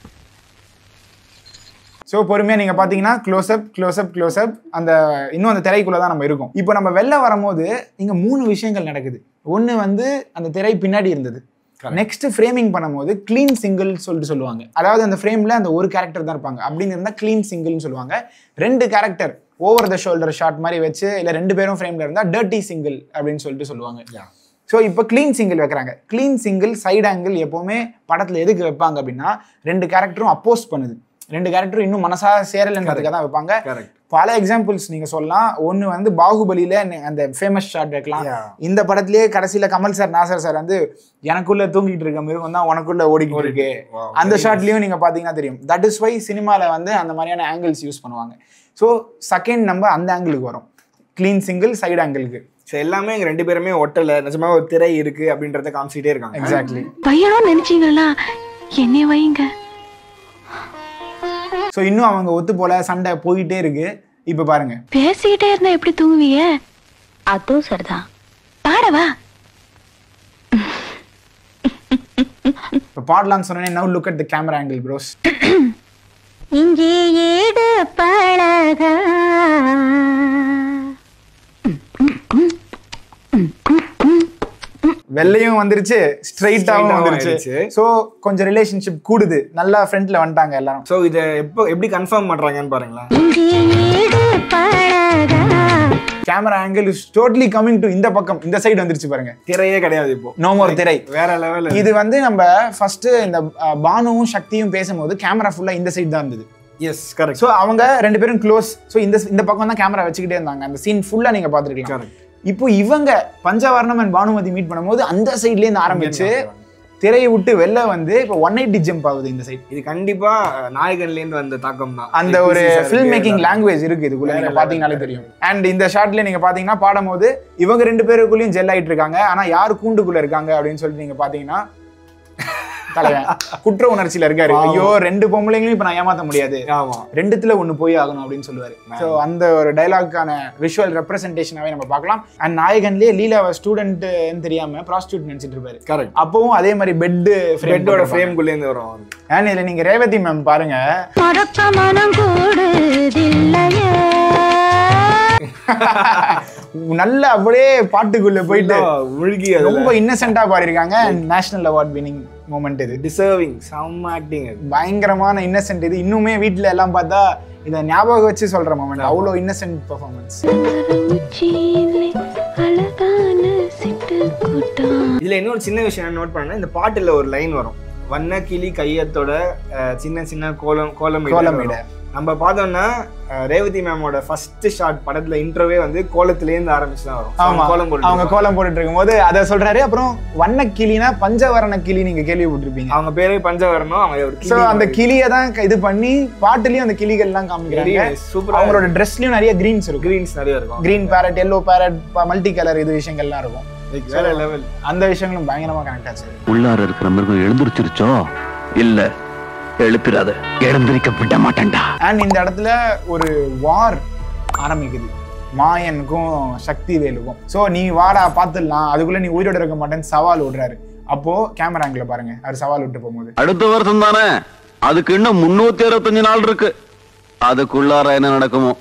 ஸோ பொறுமையா நீங்க பாத்தீங்கன்னா க்ளோஸ்அப் க்ளோஸ்அப் க்ளோஸ்அப் அந்த இன்னும் அந்த திரைக்குள்ள தான் நம்ம இருக்கோம் இப்போ நம்ம வெளில வரும்போது இங்க மூணு விஷயங்கள் நடக்குது ஒண்ணு வந்து அந்த திரை பின்னாடி இருந்தது நெக்ஸ்ட் ஃப்ரேமிங் பண்ணும்போது க்ளீன் சிங்கிள் சொல்லிட்டு சொல்லுவாங்க அதாவது அந்த ஃப்ரேம்ல அந்த ஒரு கேரக்டர் தான் இருப்பாங்க அப்படின்னு இருந்தால் க்ளீன் சிங்கிள்னு சொல்லுவாங்க ரெண்டு character over the shoulder shot மாதிரி வச்சு இல்லை ரெண்டு பேரும் ஃப்ரேம்ல இருந்தால் டர்ட்டி சிங்கிள் அப்படின்னு சொல்லிட்டு சொல்லுவாங்க ஸோ இப்போ க்ளீன் சிங்கிள் வைக்கிறாங்க க்ளீன் சிங்கிள் சைடு ஆங்கிள் எப்போவுமே படத்தில் எதுக்கு வைப்பாங்க அப்படின்னா ரெண்டு கேரக்டரும் அப்போஸ் பண்ணுது ரெண்டு கேரக்டரும் இன்னும் மனசா சேரலைன்றதுக்காக தான் வைப்பாங்க கரெக்ட் பல எக்ஸாம்பிள்ஸ் நீங்க சொல்லலாம் ஒன்னு வந்து பாகுபலியில நெ- அந்த ஃபேமஸ் ஷாட் வைக்கலாம் Yeah. இந்த படத்திலேயே கடைசியில கமல் சார் நாசர் சார் வந்து எனக்குள்ள தூங்கிட்டு இருக்க மிருகம் தான் உனக்குள்ள ஓடிக்கிட்டு இருக்கு Wow, அந்த very ஷாட்லயும் நீங்க பாத்தீங்கன்னா தெரியும் தட் இஸ் வை சினிமால வந்து அந்த மாதிரியான ஆங்கிள்ஸ் யூஸ் பண்ணுவாங்க ஸோ செகண்ட் நம்ம அந்த ஆங்கிளுக்கு வரும் க்ளீன் சிங்கிள் சைடு ஆங்கிளுக்கு ஸோ எல்லாமே எங்க ரெண்டு பேருமே ஒட்டல நிஜமா ஒரு திரை இருக்கு அப்படின்றத காமிச்சிட்டே இருக்காங்க எக்ஸாக்ட்லி பையனும் நினைச்சீங்களா என்னைய வைங்க ஸோ இன்னும் அவங்க ஒத்து போல சண்டை போயிட்டே இருக்கு இப்போ பாருங்க பேசிக்கிட்டே இருந்தா எப்படி தூங்குவீங்க அதுவும் சரிதான் பாடவா இப்போ பாடலாம்னு சொன்னேன் now look at the camera angle bros இங்கே ஏடு பழக வெள்ளையும் வந்துருச்சு ஸ்ட்ரைட்டாகவும் Straight-ஆவும் வந்துருச்சு ஆயிடுச்சு. ஸோ கொஞ்சம் ரிலேஷன்ஷிப் கூடுது நல்லா ஃப்ரண்ட்ல வந்துட்டாங்க எல்லாரும் ஸோ இதை எப்போ எப்படி கன்ஃபார்ம் பண்றாங்கன்னு பாருங்களேன் இங்கே ஏடு பழக camera angle is totally coming to இந்த பக்கம் இந்த சைடு வந்துருச்சு பாருங்க திரையே கிடையாது இப்போ நோ மோர் திரை வேற லெவல் இது வந்து நம்ம ஃபர்ஸ்ட் இந்த அஹ், பானுவும் சக்தியும் பேசும்போது கேமரா ஃபுல்லா இந்த சைடு தான் இருந்தது எஸ் கரெக்ட் ஸோ அவங்க ரெண்டு பேரும் க்ளோஸ் ஸோ இந்த இந்த பக்கம் தான் கேமரா வச்சுக்கிட்டே இருந்தாங்க அந்த சீன் ஃபுல்லா நீங்க பார்த்துருக்கலாம் Correct. இப்போ இவங்க பஞ்சவர்ணம் அண்ட் பானுமதி மீட் பண்ணும்போது அந்த சைட்ல இருந்து ஆரம்பிச்சு திரையை விட்டு வெளில வந்து இப்போ ஒன் எயிட்டி ஜம்ப் ஆகுது இந்த சைடு இது கண்டிப்பா நாயகன்ல இருந்து வந்த தாக்கம் தான் அந்த ஒரு ஃபில்ம் மேக்கிங் லாங்குவேஜ் இருக்கு இதுக்குள்ள நீங்க பாத்தீங்கனாலே தெரியும் அண்ட் இந்த ஷாட்ல நீங்க பாத்தீங்கன்னா பாடும்போது இவங்க ரெண்டு பேருக்குள்ளயும் ஜெல் ஆயிட்டு இருக்காங்க ஆனா யார் கூண்டுக்குள்ள இருக்காங்க அப்படின்னு சொல்லிட்டு நீங்க பாத்தீங்கன்னா தலைவன் குற்ற உணர்ச்சியில இருக்காரு ஐயோ ரெண்டு பொம்பளைங்களையும் இப்ப நான் ஏமாத்த முடியாது ஆமா ரெண்டுத்துல ஒண்ணு போய் ஆகணும் அப்படின்னு சொல்லுவாரு ஸோ அந்த ஒரு டைலாக்கான விஷுவல் ரெப்ரசன்டேஷனாவே நம்ம பார்க்கலாம் அண்ட் நாயகன்லயே லீலா ஸ்டூடெண்ட் தெரியாம ப்ராஸ்டியூட் நினைச்சிட்டு இருப்பாரு கரெக்ட் அப்பவும் அதே மாதிரி பெட் பெட்டோட ஃப்ரேம்குள்ளே இருந்து வரும் அவரு. அண்ட் இதுல நீங்க ரேவதி மேம் பாருங்க மறக்க மனம் கூடுதில்லையே நல்ல அப்படியே பாட்டுக்குள்ள போயிட்டு ஃபுல்லா முழுகி அதுல ரொம்ப இன்னசென்ட்டா பாடிருக்காங்க நேஷனல் அவார்ட் வினிங் மூமெண்ட் இது டிசர்விங் செம்ம ஆக்டிங் அது பயங்கரமான இன்னசென்ட் இது இன்னுமே வீட்ல எல்லாம் பார்த்தா இதை ஞாபகம் வச்சு சொல்ற மூமெண்ட் அவ்வளோ இன்னசென்ட் பெர்ஃபார்மன்ஸ் உச்சியிலே அழகான சிட்டு கூட்டம் இதுல இன்னொரு சின்ன விஷயம் நோட் பண்ணேன் இந்த பாட்டுல ஒரு லைன் வரும் வண்ண கிளி கையத்தோட அஹ், சின்ன சின்ன கோலம் கோலம் கோலமிட. நம்ம பார்த்தோம்னா அஹ், ரேவதி மேமோட ஃபர்ஸ்ட் ஷாட் படத்துல இன்ட்ரோவே வந்து கோலத்துல இருந்து ஆரம்பிச்சு தான் வரும் ஆமா கோலம் போட்டு அவங்க கோலம் போட்டுட்டு இருக்கும்போது அதை சொல்றாரு அப்புறம் வண்ண கிளினா பஞ்சவரண கிளி நீங்க கேள்விப்பட்டிருப்பீங்க அவங்க பேரே பஞ்சவரணும் அவங்க ஒரு சோ அந்த கிளியை தான் இது பண்ணி பாட்டுலயும் அந்த கிளிகள் எல்லாம் காமிக்கிறாங்க சூப்பர் அவங்களோட ட்ரெஸ்லயும் நிறைய கிரீன்ஸ் இருக்கும் கிரீன்ஸ் நிறைய இருக்கும் green parrot yellow parrot multi colour இது விஷயங்கள்லாம் இருக்கும் Like வேற லெவல் அந்த விஷயங்களும் பயங்கரமா கனெக்ட் ஆச்சு உள்ளார இருக்கிற மிருகம் எழுந்திருச்சிருச்சோ இல்ல எழுப்பிடாத எழுந்திருக்க விட மாட்டேன்டா அண்ட் இந்த இடத்துல ஒரு வார் ஆரம்பிக்குது மாயனுக்கும் சக்தி வேலுக்கும் ஸோ நீ வாடா பார்த்துடலாம் அதுக்குள்ள நீ உயிரோட இருக்க மாட்டேன்னு சவால் விடுறாரு அப்போ கேமரா ஆங்கிள் பாருங்க அவர் சவால் விட்டு போகும்போது அடுத்த வருஷம் தானே அதுக்கு இன்னும் முன்னூத்தி அறுபத்தஞ்சு நாள் இருக்கு அதுக்குள்ளார என்ன நடக்குமோ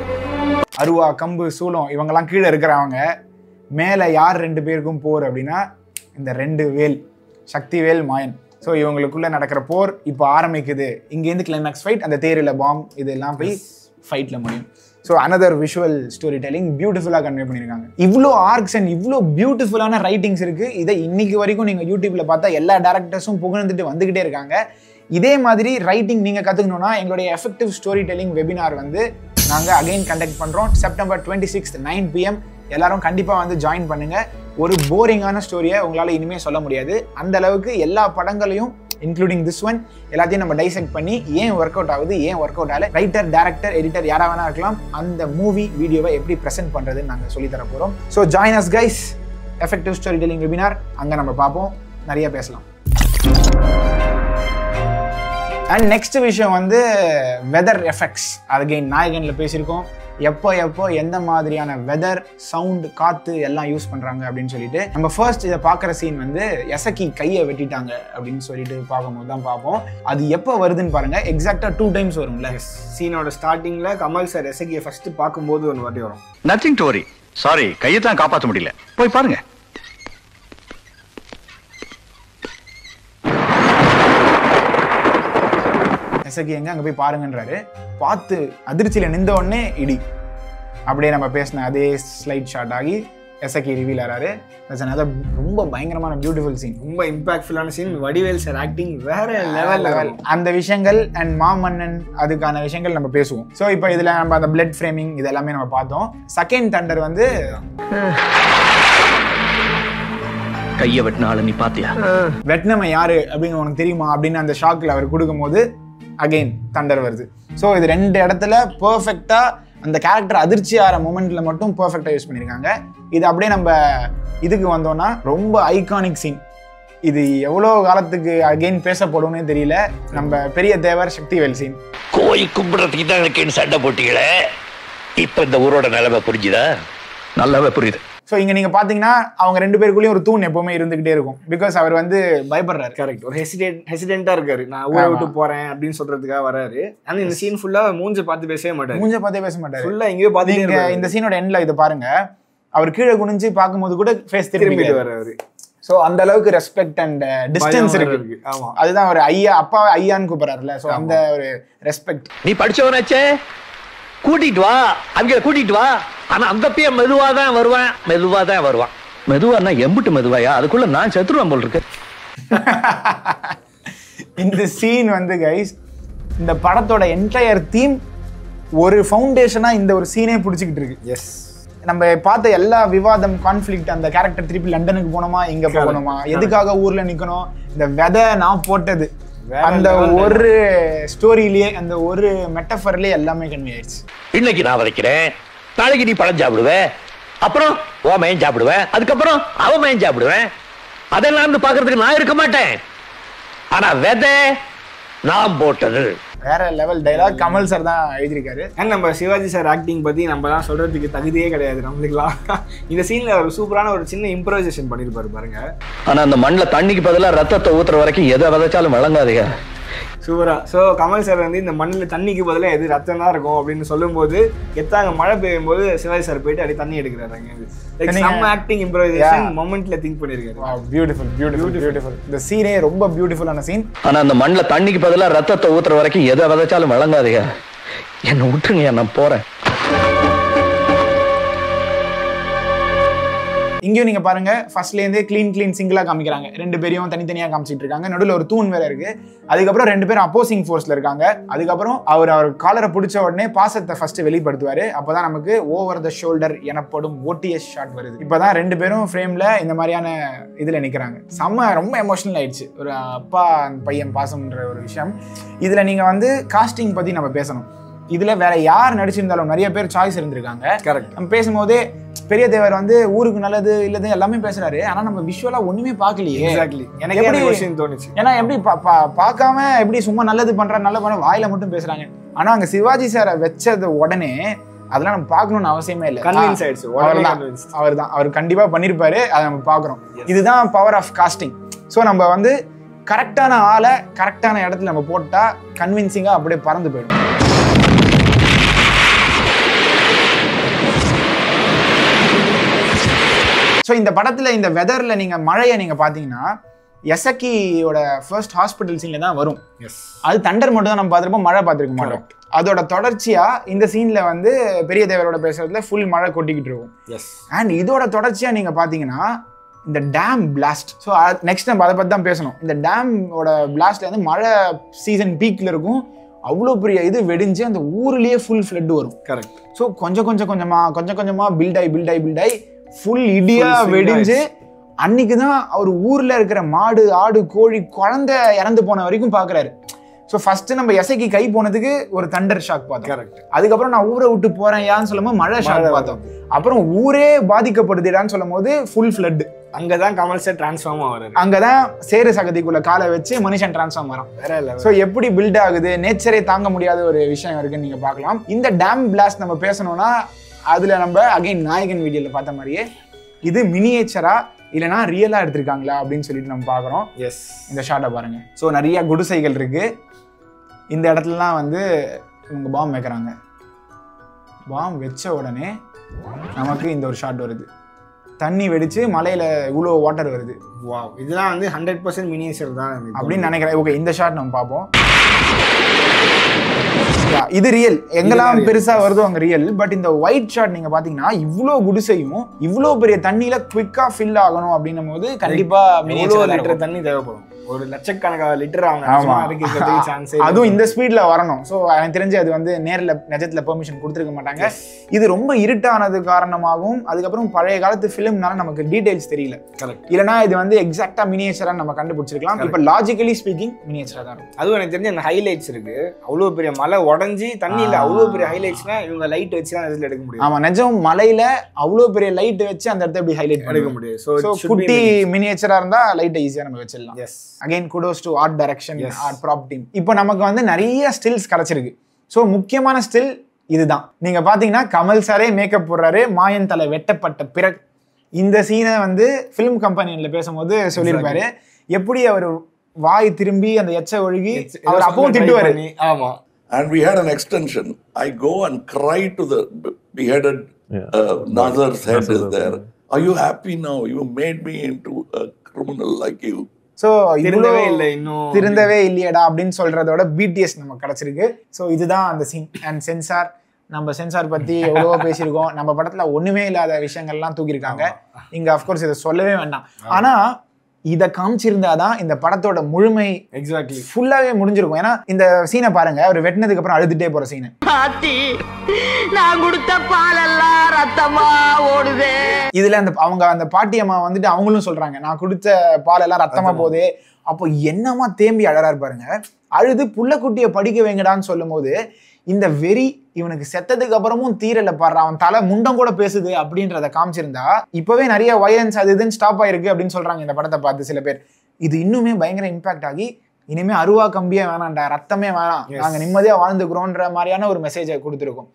அருவா கம்பு சூலம் இவங்கெல்லாம் கீழே இருக்கிறவங்க மேலே யார் ரெண்டு பேருக்கும் போர் அப்படின்னா இந்த ரெண்டு வேல் சக்தி வேல் மாயன் ஸோ இவங்களுக்குள்ள நடக்கிற போர் இப்போ ஆரம்பிக்குது இங்கேருந்து கிளைமேக்ஸ் ஃபைட் அந்த தேரில் பாம் இதெல்லாம் போய் ஃபைட்டில் முடியும் so another visual story telling பியூட்டிஃபுல்லாக கன்வே பண்ணியிருக்காங்க இவ்வளோ ஆர்க்ஸ் அண்ட் இவ்வளோ பியூட்டிஃபுல்லான ரைட்டிங்ஸ் இருக்குது இதை இன்னைக்கு வரைக்கும் நீங்கள் யூடியூப்பில் பார்த்தா எல்லா டேரக்டர்ஸும் புகழ்ந்துட்டு வந்துக்கிட்டே இருக்காங்க இதே மாதிரி ரைட்டிங் நீங்கள் கற்றுக்கணுன்னா எங்களுடைய எஃபெக்டிவ் ஸ்டோரி டெல்லிங் வெபினார் வந்து நாங்கள் அகைன் கண்டக்ட் பண்ணுறோம் September twenty sixth nine PM எல்லாரும் கண்டிப்பாக வந்து ஜாயின் பண்ணுங்க ஒரு போரிங்கான ஸ்டோரியை உங்களால் இனிமேல் சொல்ல முடியாது அந்த அளவுக்கு எல்லா படங்களையும் இன்க்ளூடிங் திஸ் ஒன் எல்லாத்தையும் நம்ம டைசெக்ட் பண்ணி ஏன் ஒர்க் அவுட் ஆகுது ஏன் ஒர்க் அவுட் ஆகல ரைட்டர் டேரக்டர் எடிட்டர் யாரா வேணா இருக்கலாம் அந்த மூவி வீடியோவை எப்படி ப்ரெசென்ட் பண்ணுறதுன்னு நாங்கள் சொல்லி தர போகிறோம் so join us guys effective story telling webinar அங்கே நம்ம பார்ப்போம் நிறைய பேசலாம் அண்ட் நெக்ஸ்ட் விஷயம் வந்து வெதர் எஃபெக்ட்ஸ் அகைன் நாயகனில் பேசியிருக்கோம் எப்போ எப்போ எந்த மாதிரியான வெதர் சவுண்ட் காத்து எல்லாம் யூஸ் பண்றாங்க அப்படின்னு சொல்லிட்டு நம்ம ஃபர்ஸ்ட் இதை பார்க்குற சீன் வந்து எசக்கி கையை வெட்டிட்டாங்க அப்படின்னு சொல்லிட்டு பார்க்கும்போது தான் பார்ப்போம் அது எப்போ வருதுன்னு பாருங்க எக்ஸாக்டா டூ டைம்ஸ் வரும்ல சீனோட ஸ்டார்டிங்ல கமல் சார் எசகியை ஃபர்ஸ்ட் பார்க்கும்போது ஒரு வாட்டி வரும் நத்திங் டு வரி சாரி கையை தான் காப்பாற்ற முடியல போய் பாருங்க எசக்கி எங்க அங்க போய் பாருங்கன்றாரு பார்த்து அதிர்ச்சியில நின்ற உடனே இடி அப்படியே நம்ம பேசின அதே ஸ்லைட் ஷாட் ஆகி எசக்கி ரிவீல் ஆறாரு That's another ரொம்ப பயங்கரமான பியூட்டிஃபுல் சீன் ரொம்ப இம்பாக்ட்ஃபுல்லான சீன் வடிவேல் சார் ஆக்டிங் வேற லெவல் லெவல் அந்த விஷயங்கள் அண்ட் மாமன்னன் அதுக்கான விஷயங்கள் நம்ம பேசுவோம் ஸோ இப்போ இதில் நம்ம அந்த பிளட் ஃப்ரேமிங் இது எல்லாமே நம்ம பார்த்தோம் செகண்ட் தண்டர் வந்து கையை வெட்டின ஆளு நீ பாத்தியா வெட்னம யாரு அப்படின்னு உனக்கு தெரியுமா அப்படின்னு அந்த ஷாக்கில் அவர் கொடுக்கும்போது அகைன் தண்டர் வருது ஸோ இது ரெண்டு இடத்துல பர்ஃபெக்டாக அந்த கேரக்டர் அதிர்ச்சி ஆகிற மூமெண்ட்ல மட்டும் பர்ஃபெக்டாக யூஸ் பண்ணியிருக்காங்க இது அப்படியே நம்ம இதுக்கு வந்தோம்னா ரொம்ப ஐகானிக் சீன் இது எவ்வளோ காலத்துக்கு அகைன் பேசப்படும்னே தெரியல நம்ம பெரிய தேவர் சக்திவேல் சீன் கோயில் கும்பிடுறதுக்கு தான் இருக்கேன்னு சண்டை போட்டீங்களே இப்ப இந்த ஊரோட நிலைமை புரிஞ்சுதா நல்லாவே புரியுது ஸோ இங்க நீங்க பாத்தீங்கன்னா அவங்க ரெண்டு பேருக்குள்ளேயும் ஒரு தூண் எப்பவுமே இருந்துகிட்டே இருக்கும் பிகாஸ் அவர் வந்து பயப்படுறாரு கரெக்ட் ஒரு ஹெசிடேட் ஹெசிடென்ட்டா இருக்காரு நான் ஊரை விட்டு போறேன் அப்படின்னு சொல்றதுக்காக வராரு ஆனா இந்த சீன் ஃபுல்லா மூஞ்ச பார்த்து பேசவே மாட்டாரு மூஞ்ச பார்த்தே பேச மாட்டாரு ஃபுல்லா எங்கேயோ பார்த்துட்டே நீங்க இருப்பாரு. இந்த சீனோட எண்ட்ல இதை பாருங்க அவர் கீழே குனிஞ்சு பார்க்கும்போது கூட ஃபேஸ் திரும்பிட்டு திரும்பிட்டு வராரு ஸோ அந்த அளவுக்கு ரெஸ்பெக்ட் அண்ட் டிஸ்டன்ஸ் பயம் இருக்கு இருக்கு. ஆமா. அதுதான் ஒரு ஐயா அப்பா ஐயான்னு கூப்பிடுறாருல ஸோ அந்த ஒரு ரெஸ்பெக்ட் நீ படிச்சவனாச்சே கூட்டிட்டு வா அவங்க கூட்டிட்டு வா ஆனா அந்த பையன் மெதுவா தான் வருவான் மெதுவா தான் வருவான் மெதுவானா எம்புட்டு மெதுவாயா அதுக்குள்ள நான் செத்துருவேன் போல் இருக்கு இந்த சீன் வந்து கைஸ் இந்த படத்தோட என்டையர் தீம் ஒரு ஃபவுண்டேஷனா இந்த ஒரு சீனே பிடிச்சிக்கிட்டு இருக்கு எஸ் நம்ம பார்த்த எல்லா விவாதம் கான்ஃப்ளிக்ட் அந்த கேரக்டர் திருப்பி லண்டனுக்கு போகணுமா எங்க போகணுமா எதுக்காக ஊர்ல நிக்கணும் இந்த விதை நான் போட்டது வேற அந்த level ஒரு ஸ்டோரியிலேயே அந்த ஒரு மெட்டஃபர்லயே எல்லாமே கன்வே ஆயிடுச்சு இன்னைக்கு நான் விதைக்கிறேன் நாளைக்கு நீ பழம் சாப்பிடுவ அப்புறம் ஓ மயன் சாப்பிடுவேன் அதுக்கப்புறம் அவ மயன் சாப்பிடுவேன் அதெல்லாம் வந்து பாக்குறதுக்கு நான் இருக்க மாட்டேன் ஆனா விதை நான் போட்டது வேற லெவல் டைலாக் கமல் சார் தான் எழுதியிருக்காரு அண்ட் நம்ம சிவாஜி சார் ஆக்டிங் பத்தி நம்ம தான் சொல்றதுக்கு தகுதியே கிடையாது நம்மளுக்குலாம் இந்த சீன்ல ஒரு சூப்பரான ஒரு சின்ன இம்ப்ரோவைசேஷன் பண்ணிருப்பாரு பாருங்க ஆனா அந்த மண்ணுல தண்ணிக்கு பதிலா ரத்தத்தை ஊத்துற வரைக்கும் எதை விதைச்சாலும் விளங்காதீங்க சூப்பரா ஸோ கமல் சார் வந்து இந்த மண்ணில் தண்ணிக்கு பதிலாக எது ரத்தம் தான் இருக்கும் அப்படின்னு சொல்லும்போது எத்தாங்க மழை பெய்யும் போது சிவாஜி சார் போயிட்டு அப்படியே தண்ணி எடுக்கிறாரு அங்க இருந்து. Like நீங்க- some acting improvisation Yeah. மொமெண்ட்ல திங்க் பண்ணிருக்காரு பியூட்டிஃபுல் பியூட்டிஃபுல் பியூட்டிஃபுல் இந்த சீனே ரொம்ப பியூட்டிஃபுல்லான சீன் ஆனா அந்த மண்ணுல தண்ணிக்கு பதிலா ரத்தத்தை ஊத்துற வரைக்கும் எதை விதைச்சாலும் விளங்காதீங்க என்ன விட்டுருங்க நான் போறேன் இங்கேயும் நீங்க பாருங்க ஃபர்ஸ்ட்ல இருந்தே க்ளீன் க்ளீன் சிங்கிளா காமிக்கிறாங்க ரெண்டு பேரையும் தனித்தனியா காமிச்சிட்டு இருக்காங்க நடுவில் ஒரு தூண் வேற இருக்கு அதுக்கப்புறம் ரெண்டு பேரும் அப்போசிங் ஃபோர்ஸ்ல இருக்காங்க அதுக்கப்புறம் அவர் அவர் காலரை பிடிச்ச உடனே பாசத்தை ஃபர்ஸ்ட் வெளிப்படுத்துவாரு அப்பதான் நமக்கு ஓவர் த ஷோல்டர் எனப்படும் ஓடிஎஸ் ஷாட் வருது இப்பதான் ரெண்டு பேரும் ஃப்ரேம்ல இந்த மாதிரியான இதுல நிக்கிறாங்க செம்ம ரொம்ப எமோஷனல் ஆயிடுச்சு ஒரு அப்பா பையன் பாசம்ன்ற ஒரு விஷயம் இதுல நீங்க வந்து காஸ்டிங் பத்தி நம்ம பேசணும் இதுல வேற யார் நடிச்சிருந்தாலும் நிறைய பேர் சாய்ஸ் இருந்திருக்காங்க கரெக்ட் நம்ம பேசும்போதே பெரிய தேவர் வந்து ஊருக்கு நல்லது இல்லது எல்லாமே பேசுறாரு ஆனா நம்ம விஷுவலா ஒண்ணுமே பார்க்கலையே எக்ஸாக்ட்லி எனக்கு எப்படி- எப்படி கொஸ்டின் தோணுச்சு ஏன்னா எப்படி பா- பா- பார்க்காம எப்படி சும்மா நல்லது பண்ற நல்ல பண்ண வாயில மட்டும் பேசுறாங்க ஆனா அங்க சிவாஜி சாரை வச்சது உடனே அதெல்லாம் நம்ம பார்க்கணும்னு அவசியமே இல்லை கன்வின்ஸ் ஆயிடுச்சு உடனே அவர்தான் convinced. அவர் தான் அவர் கண்டிப்பா பண்ணிருப்பாரு அதை நம்ம பார்க்குறோம் இதுதான் பவர் ஆஃப் காஸ்டிங் ஸோ நம்ம வந்து கரெக்டான ஆளை கரெக்டான இடத்துல நம்ம போட்டா கன்வின்சிங்கா அப்படியே பறந்து போயிடும் ஸோ இந்த படத்துல இந்த வெதர்ல நீங்க மழையை நீங்க பாத்தீங்கன்னா எசக்கியோட ஃபர்ஸ்ட் ஹாஸ்பிட்டல் சீன்ல தான் வரும் எஸ் அது தண்டர் மட்டும் தான் நம்ம பார்த்திருப்போம் மழை பார்த்திருக்க மாட்டோம் அதோட தொடர்ச்சியா இந்த சீன்ல வந்து பெரிய தேவரோட பேசுறதுல ஃபுல் மழை கொட்டிக்கிட்டு இருக்கும் எஸ் அண்ட் இதோட தொடர்ச்சியா நீங்க பாத்தீங்கன்னா இந்த டேம் பிளாஸ்ட் ஸோ நெக்ஸ்ட் நம்ம அதை பத்தி தான் பேசணும் இந்த டேமோட பிளாஸ்ட்ல வந்து மழை சீசன் பீக்ல இருக்கும் அவ்வளோ பெரிய இது வெடிஞ்சு அந்த ஊர்லயே ஃபுல் ஃப்ளட் வரும் கரெக்ட் ஸோ கொஞ்சம் கொஞ்சம் கொஞ்சமா கொஞ்சம் கொஞ்சமா பில்ட் ஆகி பில்ட் ஆகி பில்ட் ஆகி ஃபுல் இடியா Full swing வெடிஞ்சு அன்னைக்கு தான் அவர் ஊர்ல இருக்கிற மாடு ஆடு கோழி குழந்தை இறந்து போன வரைக்கும் பாக்குறாரு ஸோ ஃபர்ஸ்ட் நம்ம எசைக்கு கை போனதுக்கு ஒரு தண்டர் ஷாக் பார்த்தோம் கரெக்ட் அதுக்கப்புறம் நான் ஊரை விட்டு போறேன் யான்னு சொல்லும் மழை ஷாக் மழை பார்த்தோம் அப்புறம் ஊரே பாதிக்கப்படுதுடான்னு சொல்லும் போது ஃபுல் ஃப்ளட் அங்கதான் கமல் சார் டிரான்ஸ்ஃபார்ம் ஆகுறாரு அங்கதான் சேரு சகதிக்குள்ள காலை வச்சு மனுஷன் டிரான்ஸ்ஃபார்ம் வரான் வேற level. ஸோ எப்படி பில்ட் ஆகுது நேச்சரே தாங்க முடியாத ஒரு விஷயம் இருக்குன்னு நீங்க பார்க்கலாம் இந்த டேம் பிளாஸ்ட் நம்ம பேசணும்னா அதுல நம்ம அகைன் நாயகன் வீடியோல பார்த்த மாதிரியே இது மினியேச்சரா இல்லைனா ரியலா எடுத்திருக்காங்களா அப்படின்னு சொல்லிட்டு நம்ம பார்க்குறோம் எஸ் இந்த ஷாட்டை பாருங்க ஸோ நிறைய குடிசைகள் இருக்கு இந்த இடத்துலலாம் வந்து இவங்க பாம் வைக்கிறாங்க பாம் வச்ச உடனே நமக்கு இந்த ஒரு ஷாட் வருது தண்ணி வெடிச்சு மலையில இவ்வளோ வாட்டர் வருது வாவ் இதெல்லாம் வந்து ஹண்ட்ரட் பர்சன்ட் மினியேச்சர் தான் எனக்கு அப்படின்னு நினைக்கிறேன் ஓகே இந்த ஷாட் நம்ம பார்ப்போம் Yeah, இது ரியல் எங்கெல்லாம் real. பெருசா வருதோ அங்க ரியல் பட் இந்த ஒயிட் ஷாட் நீங்க பாத்தீங்கன்னா இவ்ளோ குடிசையும் இவ்ளோ பெரிய தண்ணியில குவிக்கா ஃபில் ஆகணும் அப்படின்னும் போது கண்டிப்பா எவ்வளோ miniature தான் லிட்டர் இருக்கும். தண்ணி தேவைப்படும் ஒரு லட்சக்கணக்கான லிட்டர் அவங்க ஆமா நிஜமா அரைக்கிறதுக்கு சான்ஸே அதுவும் இந்த ஸ்பீட்ல வரணும் சோ எனக்கு தெரிஞ்சு அது வந்து நேர்ல நிஜத்துல பெர்மிஷன் கொடுத்துருக்க மாட்டாங்க இது ரொம்ப இருட்டானது காரணமாகவும் அதுக்கப்புறம் பழைய காலத்து ஃபிலிம்னால நமக்கு டீடைல்ஸ் தெரியல கரெக்ட் இல்லனா இது வந்து எக்ஸாக்டா மினியேச்சரா நம்ம கண்டுபிடிச்சிருக்கலாம் இப்ப லாஜிக்கலி ஸ்பீக்கிங் மினியேச்சரா தான் இருக்கும் அதுவும் எனக்கு தெரிஞ்ச அந்த ஹைலைட்ஸ் இருக்கு அவ்வளோ பெரிய மலை உடஞ்சி தண்ணியில அவ்வளோ பெரிய ஹைலைட்ஸ்னா இவங்க லைட் வச்சு தான் இதில் எடுக்க முடியும் ஆமா நிஜம் மலையில அவ்வளோ பெரிய லைட் வச்சு அந்த இடத்த எப்படி ஹைலைட் எடுக்க முடியும் ஸோ ஸோ குட்டி மினியேச்சரா இருந்தா லைட்டை ஈஸியா நம்ம வச்சிடலாம் yes again kudos to art direction Yes. Art prop team இப்போ நமக்கு வந்து நிறைய ஸ்டில்ஸ் கிடைச்சிருக்கு ஸோ முக்கியமான ஸ்டில் இதுதான் நீங்க பாத்தீங்கன்னா கமல் சாரே மேக்கப் போடுறாரு மாயன் தலை வெட்டப்பட்ட பிறகு இந்த சீனை வந்து ஃபிலிம் கம்பெனியில் பேசும்போது சொல்லியிருப்பாரு எப்படி அவர் வாய் திரும்பி அந்த எச்ச ஒழுகி அவர் அப்பவும் திட்டுவாரு ஆமா and we had an extension. I go and cry to the b- beheaded uh, Nazar's head is there. Are you happy now? You made me into a criminal like you. So இவ்வளோ திருந்தவே இல்லை இன்னும் திருந்தவே இல்லையடா அப்படின்னு சொல்றதோட பிடிஎஸ் நமக்கு கிடைச்சிருக்கு ஸோ இதுதான் அந்த சீன் அண்ட் சென்சார் நம்ம சென்சார் பத்தி எவ்வளவோ பேசியிருக்கோம் நம்ம படத்துல ஒண்ணுமே இல்லாத விஷயங்கள்லாம் தூக்கியிருக்காங்க இங்க அஃப்கோர்ஸ் இதை சொல்லவே வேண்டாம் ஆனா இதை காமிச்சிருந்தாதான் இந்த படத்தோட முழுமை எக்ஸாக்ட்லி ஃபுல்லாவே முடிஞ்சிருக்கும் ஏன்னா இந்த சீனை பாருங்க அவர் வெட்டினதுக்கு அப்புறம் அழுதுட்டே போற சீனை ஆத்தி நான் கொடுத்த பாலெல்லாம் ரத்தமா ஓடுதே இதுல அந்த அவங்க அந்த பாட்டி அம்மா வந்துட்டு அவங்களும் சொல்றாங்க நான் கொடுத்த பால் எல்லாம் ரத்தமா போகுது அப்போ என்னமா தேம்பி அழறாரு பாருங்க அழுது புள்ளக்குட்டியை படிக்க வைங்கடான்னு சொல்லும் போது இந்த வெறி இவனுக்கு செத்ததுக்கு அப்புறமும் தீரல பாடுற அவன் தலை முண்டம் கூட பேசுது அப்படின்றத காமிச்சிருந்தா இப்பவே நிறைய வயலன்ஸ் அது இதுன்னு ஸ்டாப் ஆயிருக்கு அப்படின்னு சொல்றாங்க இந்த படத்தை பார்த்து சில பேர் இது இன்னுமே பயங்கர இம்பாக்ட் ஆகி இனிமே அருவா கம்பியே வேணாம்டா ரத்தமே வேணாம் நாங்க நிம்மதியா வாழ்ந்துக்கிறோன்ற மாதிரியான ஒரு மெசேஜை கொடுத்துருக்கோம்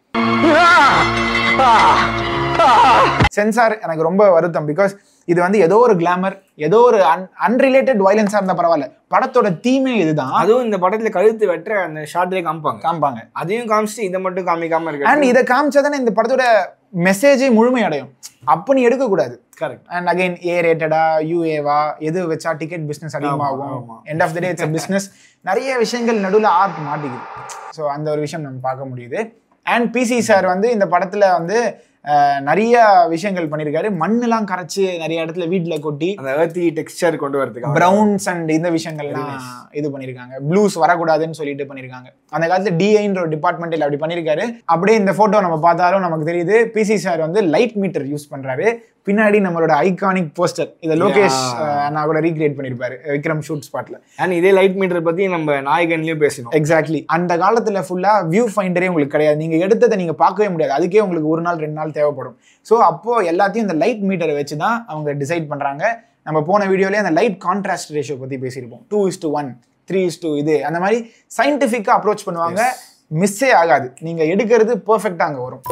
சென்சார் எனக்கு ரொம்ப வருத்தம் பிகாஸ் இது வந்து ஏதோ ஒரு கிளாமர் ஏதோ ஒரு அன் அன்ரிலேட்டட் வயலன்ஸா இருந்தா பரவாயில்ல படத்தோட தீமே இதுதான் அதுவும் இந்த படத்துல கழுத்து வெட்டுற அந்த ஷார்ட்லயே காமிப்பாங்க காமிப்பாங்க அதையும் காமிச்சிட்டு இதை மட்டும் காமிக்காம அண்ட் இருக்கு இதை காமிச்சாதானே இந்த படத்தோட மெசேஜே முழுமை அடையும் அப்ப நீ எடுக்க கூடாது கரெக்ட் அண்ட் அகைன் ஏ ரேட்டடா யூஏவா எது வச்சா டிக்கெட் பிசினஸ் அதிகமாகும் ஆமா. End of the day it's business நிறைய விஷயங்கள் நடுவில் ஆர்ட் மாட்டிக்குது ஸோ அந்த ஒரு விஷயம் நம்ம பார்க்க முடியுது அண்ட் பிசி சார் வந்து இந்த படத்துல வந்து அஹ், நிறைய விஷயங்கள் பண்ணியிருக்காரு மண்ணெல்லாம் கரைச்சு நிறைய இடத்துல வீட்டுல கொட்டி அந்த ஏர்த்தி டெக்ஸ்சர் கொண்டு வரதுக்கு பிரவுன்ஸ் அண்ட் இந்த விஷயங்கள்லாம் இது பண்ணியிருக்காங்க ப்ளூஸ் வரக்கூடாதுன்னு சொல்லிட்டு பண்ணியிருக்காங்க அந்த காலத்துல டிஐன்ற ஒரு டிபார்ட்மெண்ட்டில் அப்படி பண்ணியிருக்காரு அப்படியே இந்த போட்டோ நம்ம பார்த்தாலும் நமக்கு தெரியுது பிசி சார் வந்து லைட் மீட்டர் யூஸ் பண்றாரு பின்னாடி நம்மளோட ஐகானிக் போஸ்டர் இதை லோகேஷ் நான் கூட ரீக்ரியேட் பண்ணியிருப்பாரு விக்ரம் ஷூட் ஸ்பாட்ல அண்ட் இதே லைட் மீட்டர் பத்தி நம்ம நாயகன்லயும் பேசணும் எக்ஸாக்ட்லி அந்த காலத்துல ஃபுல்லா வியூ ஃபைண்டரே உங்களுக்கு கிடையாது நீங்க எடுத்ததை நீங்க பார்க்கவே முடியாது அதுக்கே உங்களுக்கு ஒரு நாள் ரெண்டு நாள் தேவைப்படும் ஸோ அப்போ எல்லாத்தையும் இந்த லைட் மீட்டரை வச்சு தான் அவங்க டிசைட் பண்றாங்க நம்ம போன வீடியோலயே அந்த லைட் கான்ட்ராஸ்ட் ரேஷியோ பத்தி பேசியிருப்போம் two is to one three is to இது அந்த மாதிரி சயின்டிஃபிக்காக அப்ரோச் பண்ணுவாங்க மிஸ்ஸே ஆகாது நீங்க எடுக்கிறது பெர்ஃபெக்டாக அங்கே வரும்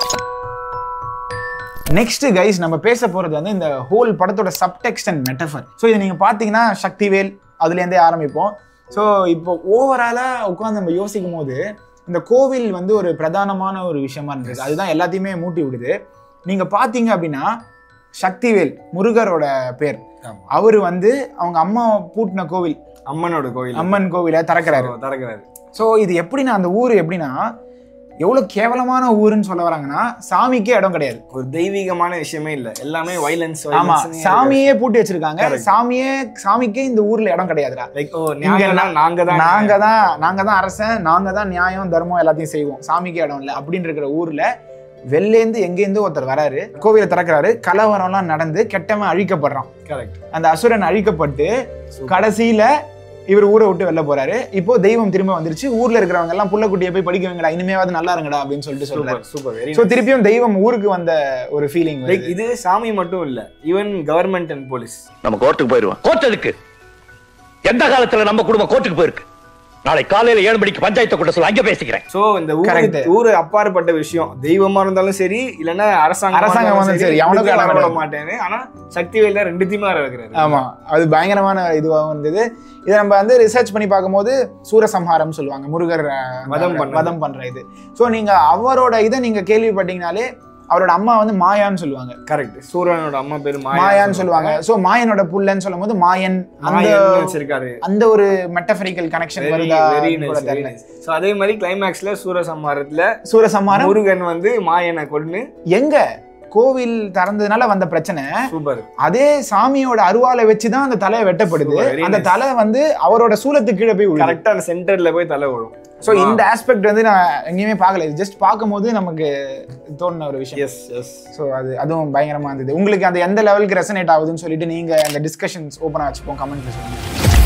நெக்ஸ்ட் கைஸ் நம்ம பேச போறது வந்து இந்த ஹோல் படத்தோட சப்டெக்ஸ்ட் அண்ட் மெட்டஃபர் ஸோ இதை நீங்க பார்த்தீங்கன்னா சக்திவேல் அதுலேருந்தே ஆரம்பிப்போம் ஸோ இப்போ ஓவராலாக உட்காந்து நம்ம யோசிக்கும் போது இந்த கோவில் வந்து ஒரு பிரதானமான ஒரு விஷயமா இருந்தது அதுதான் எல்லாத்தையுமே மூட்டி விடுது நீங்க பார்த்தீங்க அப்படின்னா சக்திவேல் முருகரோட பேர் அவர் வந்து அவங்க அம்மா பூட்டின கோவில் அம்மனோட கோயில் அம்மன் கோவிலை திறக்கிறாரு திறக்கிறாரு ஸோ இது எப்படின்னா அந்த ஊர் எப்படின்னா எவ்வளோ கேவலமான ஊருன்னு சொல்ல வராங்கன்னா சாமிக்கே இடம் கிடையாது ஒரு தெய்வீகமான விஷயமே இல்ல எல்லாமே வைலன்ஸ் ஆமா சாமியே பூட்டி வச்சிருக்காங்க சாமியே சாமிக்கே இந்த ஊர்ல இடம் கிடையாதுடா லைக் ஓ இங்க நீங்க நாங்க தான் நாங்க தான் நாங்க தான் அரசன் நாங்க தான் நியாயம் தர்மம் எல்லாத்தையும் செய்வோம் சாமிக்கு இடம் இல்லை அப்படின்னு இருக்கிற ஊர்ல வெள்ளேந்து எங்கேருந்து ஒருத்தர் வராரு கோவிலை திறக்கிறாரு கலவரம்லாம் நடந்து கெட்டவன் அழிக்கப்படுறான் கரெக்ட் அந்த அசுரன் அழிக்கப்பட்டு கடைசியில இவர் ஊரை விட்டு வெளில போறாரு இப்போ தெய்வம் திரும்ப வந்துருச்சு ஊர்ல இருக்கிறவங்க எல்லாம் புள்ளக்குட்டியை போய் படிக்க வைங்கடா இனிமேவாது நல்லா இருங்கடா அப்படின்னு சொல்லிட்டு சொல்றாரு சூப்பர் சூப்பர் வெரி சோ திருப்பியும் தெய்வம் ஊருக்கு வந்த ஒரு ஃபீலிங் லைக் இது சாமி மட்டும் இல்ல ஈவன் கவர்மெண்ட் அண்ட் போலீஸ் நம்ம கோர்ட்டுக்கு போயிடுவோம் கோர்ட் எதுக்கு எந்த காலத்துல நம்ம குடும்பம் கோர்ட்டுக்கு போயிருக்கு நாளை காலையில ஏழு மணிக்கு பஞ்சாயத்தை கூட்ட சொல்ல அங்க பேசிக்கிறேன் சோ இந்த Correct. ஊரு ஊரு அப்பாற்பட்ட விஷயம் தெய்வமா இருந்தாலும் சரி இல்லன்னா அரசாங்கம் அரசாங்கம் வந்து சரி, அவனுக்கும் இடம் வர விட கிடையாது. மாட்டேன்னு ஆனா சக்தி வேல ரெண்டுத்தையுமே வர வைக்கிறாரு ஆமா அது பயங்கரமான இதுவாகவும் இருந்தது இதை நம்ம வந்து ரிசர்ச் பண்ணி பார்க்கும்போது சூரசம்ஹாரம் சொல்லுவாங்க முருகர் அஹ், வதம் பண்ணது. வதம் பண்ற இது சோ நீங்க அவரோட இதை நீங்க கேள்விப்பட்டீங்கனாலே அவரோட அம்மா வந்து மாயான்னு சொல்லுவாங்க கரெக்ட் சூரனோட அம்மா பேரு மாயான்னு சொல்லுவாங்க சோ மாயனோட புள்ளன்னு சொல்லும் போது மாயன் அந்த மாயன் வச்சிருக்காரு அந்த ஒரு மெட்டபரிக்கல் கனெக்ஷன் வெரி வருதா வெரி கூட நைஸ் வெரி தெரியல நைஸ் சோ அதே மாதிரி கிளைமேக்ஸ்ல சூரசம்ஹாரத்துல சூரசம்ஹாரம் முருகன் வந்து மாயனை கொன்னு எங்க கோவில் திறந்ததுனால வந்த பிரச்சனை சூப்பர் அதே சாமியோட அருவாலை வச்சுதான் அந்த தலை வெட்டப்படுது Super, very அந்த nice. தலை வந்து அவரோட சூலத்துக்கு கீழே போய் விழுது கரெக்டா அந்த சென்டர்ல போய் தலை விழும் சோ இந்த ஆஸ்பெக்ட் வந்து நான் எங்கேயுமே பார்க்கல ஜஸ்ட் பார்க்கும்போது நமக்கு தோணுன ஒரு விஷயம் எஸ் எஸ் ஸோ அது அதுவும் பயங்கரமா இருந்தது உங்களுக்கு அந்த எந்த லெவலுக்கு ரெசனேட் ஆகுதுன்னு சொல்லிட்டு நீங்க அந்த டிஸ்கஷன்ஸ் ஓப்பனா வச்சுப்போம் கமெண்ட்ல சொல்லுங்க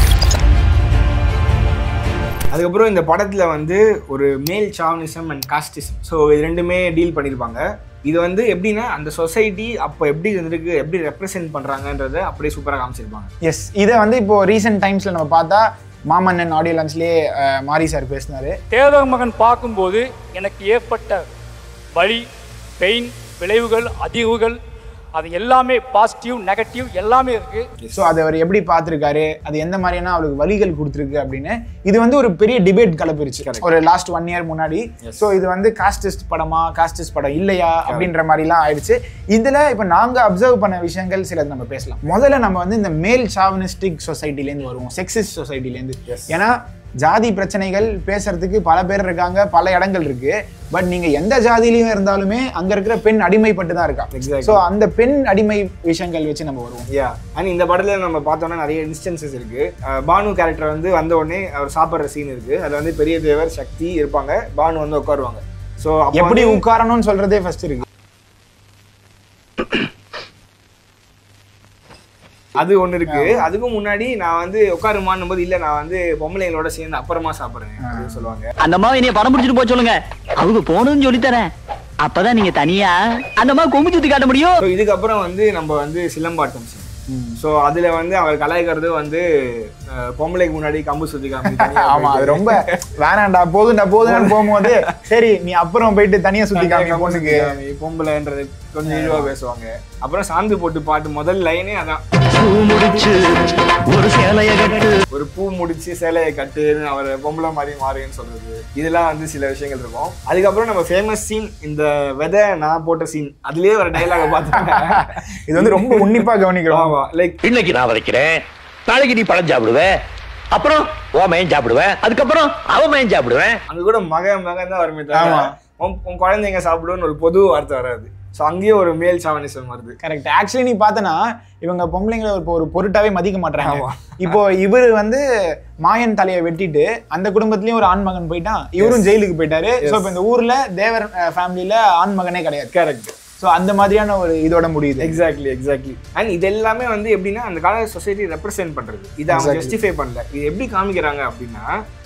அதுக்கப்புறம் இந்த படத்துல வந்து ஒரு மேல் சாவனிசம் அண்ட் காஸ்டிசம் ஸோ இது ரெண்டுமே டீல் பண்ணியிருப்பாங்க இது வந்து எப்படின்னா அந்த சொசைட்டி அப்போ எப்படி இருந்திருக்கு எப்படி ரெப்ரசென்ட் பண்றாங்கன்றத அப்படியே சூப்பராக காமிச்சிருப்பாங்க எஸ் இதை வந்து இப்போ ரீசெண்ட் டைம்ஸ்ல நம்ம பார்த்தா மாமன்னன் ஆடியோ லான்ச்லயே மாரி சார் பேசினாரு தேவதக மகன் பார்க்கும்போது எனக்கு ஏற்பட்ட வலி பெயின் விளைவுகள் அதிர்வுகள் அது எல்லாமே பாசிட்டிவ் நெகட்டிவ் எல்லாமே இருக்கு ஸோ அதை அவர் எப்படி பார்த்துருக்காரு அது எந்த மாதிரியான அவருக்கு வழிகள் கொடுத்துருக்கு அப்படின்னு இது வந்து ஒரு பெரிய டிபேட் கலப்பிருச்சு ஒரு லாஸ்ட் ஒன் இயர் முன்னாடி ஸோ இது வந்து காஸ்டிஸ்ட் படமா காஸ்டிஸ்ட் படம் இல்லையா அப்படின்ற மாதிரிலாம் ஆயிடுச்சு இதுல இப்போ நாங்க அப்சர்வ் பண்ண விஷயங்கள் சிலது நம்ம பேசலாம் முதல்ல நம்ம வந்து இந்த மேல் சாவனிஸ்டிக் சொசைட்டிலேருந்து வருவோம் செக்ஸிஸ்ட் சொசைட்டிலேருந்து ஏன்னா ஜாதி பிரச்சனைகள் பேசுறதுக்கு பல பேர் இருக்காங்க பல இடங்கள் இருக்கு பட் நீங்க எந்த ஜாதியிலயும் இருந்தாலுமே அங்க இருக்கிற பெண் அடிமைப்பட்டு தான் இருக்கா Exactly. ஸோ அந்த பெண் அடிமை விஷயங்கள் வச்சு நம்ம வருவோம் யா அண்ட் இந்த படத்துல நம்ம பார்த்தோம்னா நிறைய இன்ஸ்டன்சஸ் இருக்கு அஹ் பானு கேரக்டர் வந்து வந்த உடனே அவர் சாப்பிட்ற சீன் இருக்கு அதுல வந்து பெரிய தேவர் சக்தி இருப்பாங்க பானு வந்து உட்காருவாங்க ஸோ எப்படி உட்காரணும்னு சொல்றதே ஃபர்ஸ்ட் இருக்கு அது ஒண்ணு இருக்கு அதுக்கும் முன்னாடி நான் வந்து உட்காருமான்னும் போது இல்ல நான் வந்து பொம்பளைங்களோட சேர்ந்து அப்புறமா சாப்பிடுறேன் அப்படின்னு சொல்லுவாங்க அந்த அம்மாவை என்னைய படம் பிடிச்சிட்டு போக சொல்லுங்க அவங்க போகணும்னு சொல்லித்தரேன் அப்பதான் நீங்க தனியா அந்த அம்மா கொம்பு சுத்தி காட்ட முடியும் ஸோ இதுக்கப்புறம் வந்து நம்ம வந்து சிலம்பாட்டம் ஸோ அதுல வந்து அவர் கலாய்க்கிறது வந்து அஹ், பொம்பளைக்கு முன்னாடி கம்பு சுத்தி காமி தனியா ஆமா அது போயிட்டு. ரொம்ப வேணாண்டா போதும்டா போதும்னு போகும்போது சரி நீ அப்புறம் போயிட்டு தனியா சுத்தி தனியா காமி கம்பு பொண்ணுக்கு சுத்தி காமி, பொம்பளைன்றது கொஞ்சம் இதுவா பேசுவாங்க அப்புறம் சாந்து போட்டு பாட்டு முதல் லைனே அதான் முடிச்சு ஒரு சேலைய கட்டு ஒரு பூ முடிச்சு சேலையை கட்டுன்னு அவர் பொம்பளை மாதிரி மாறுன்னு சொல்றது இதெல்லாம் வந்து சில விஷயங்கள் இருக்கும் அதுக்கப்புறம் நம்ம ஃபேமஸ் சீன் இந்த விதை நான் போட்ட சீன் அதுலயே ஒரு டைலாக பார்த்தாங்க இது வந்து ரொம்ப உன்னிப்பா கவனிக்கிறோம் ஆமா லைக் இன்னைக்கு நான் வதைக்கிறேன் நாளைக்கு நீ பழம் சாப்பிடுவ அப்புறம் ஓ மயன் சாப்பிடுவேன் அதுக்கப்புறம் அவ மயன் சாப்பிடுவேன் அங்க கூட மகன் மகன் தான் வருமே தவிர ஆமா. உன் உன் குழந்தைங்க சாப்பிடுன்னு ஒரு பொது வார்த்தை வராது ஸோ அங்கேயே ஒரு மேல் சாவனிசம் வருது கரெக்ட் ஆக்சுவலி நீ பார்த்தனா இவங்க பொம்பளைங்களை இப்போ ஒரு பொருட்டாவே மதிக்க மாட்டாங்க ஆமா. இப்போ இவர் வந்து மாயன் தலையை வெட்டிட்டு அந்த குடும்பத்திலயும் ஒரு ஆண் மகன் போயிட்டான் இவரும் ஜெயிலுக்கு போயிட்டாரு ஸோ இப்போ இந்த ஊர்ல தேவர் ஃபேமிலியில ஆண் மகனே கிடையாது கரெக்ட் ஸோ அந்த மாதிரியான ஒரு இதோட முடியுது எக்ஸாக்ட்லி எக்ஸாக்ட்லி அண்ட் இது எல்லாமே வந்து எப்படின்னா அந்த கால சொசைட்டி ரெப்ரசென்ட் பண்றது இதை அவங்க Exactly. ஜஸ்டிஃபை பண்ணல இது எப்படி காமிக்கிறாங்க அப்படின்னா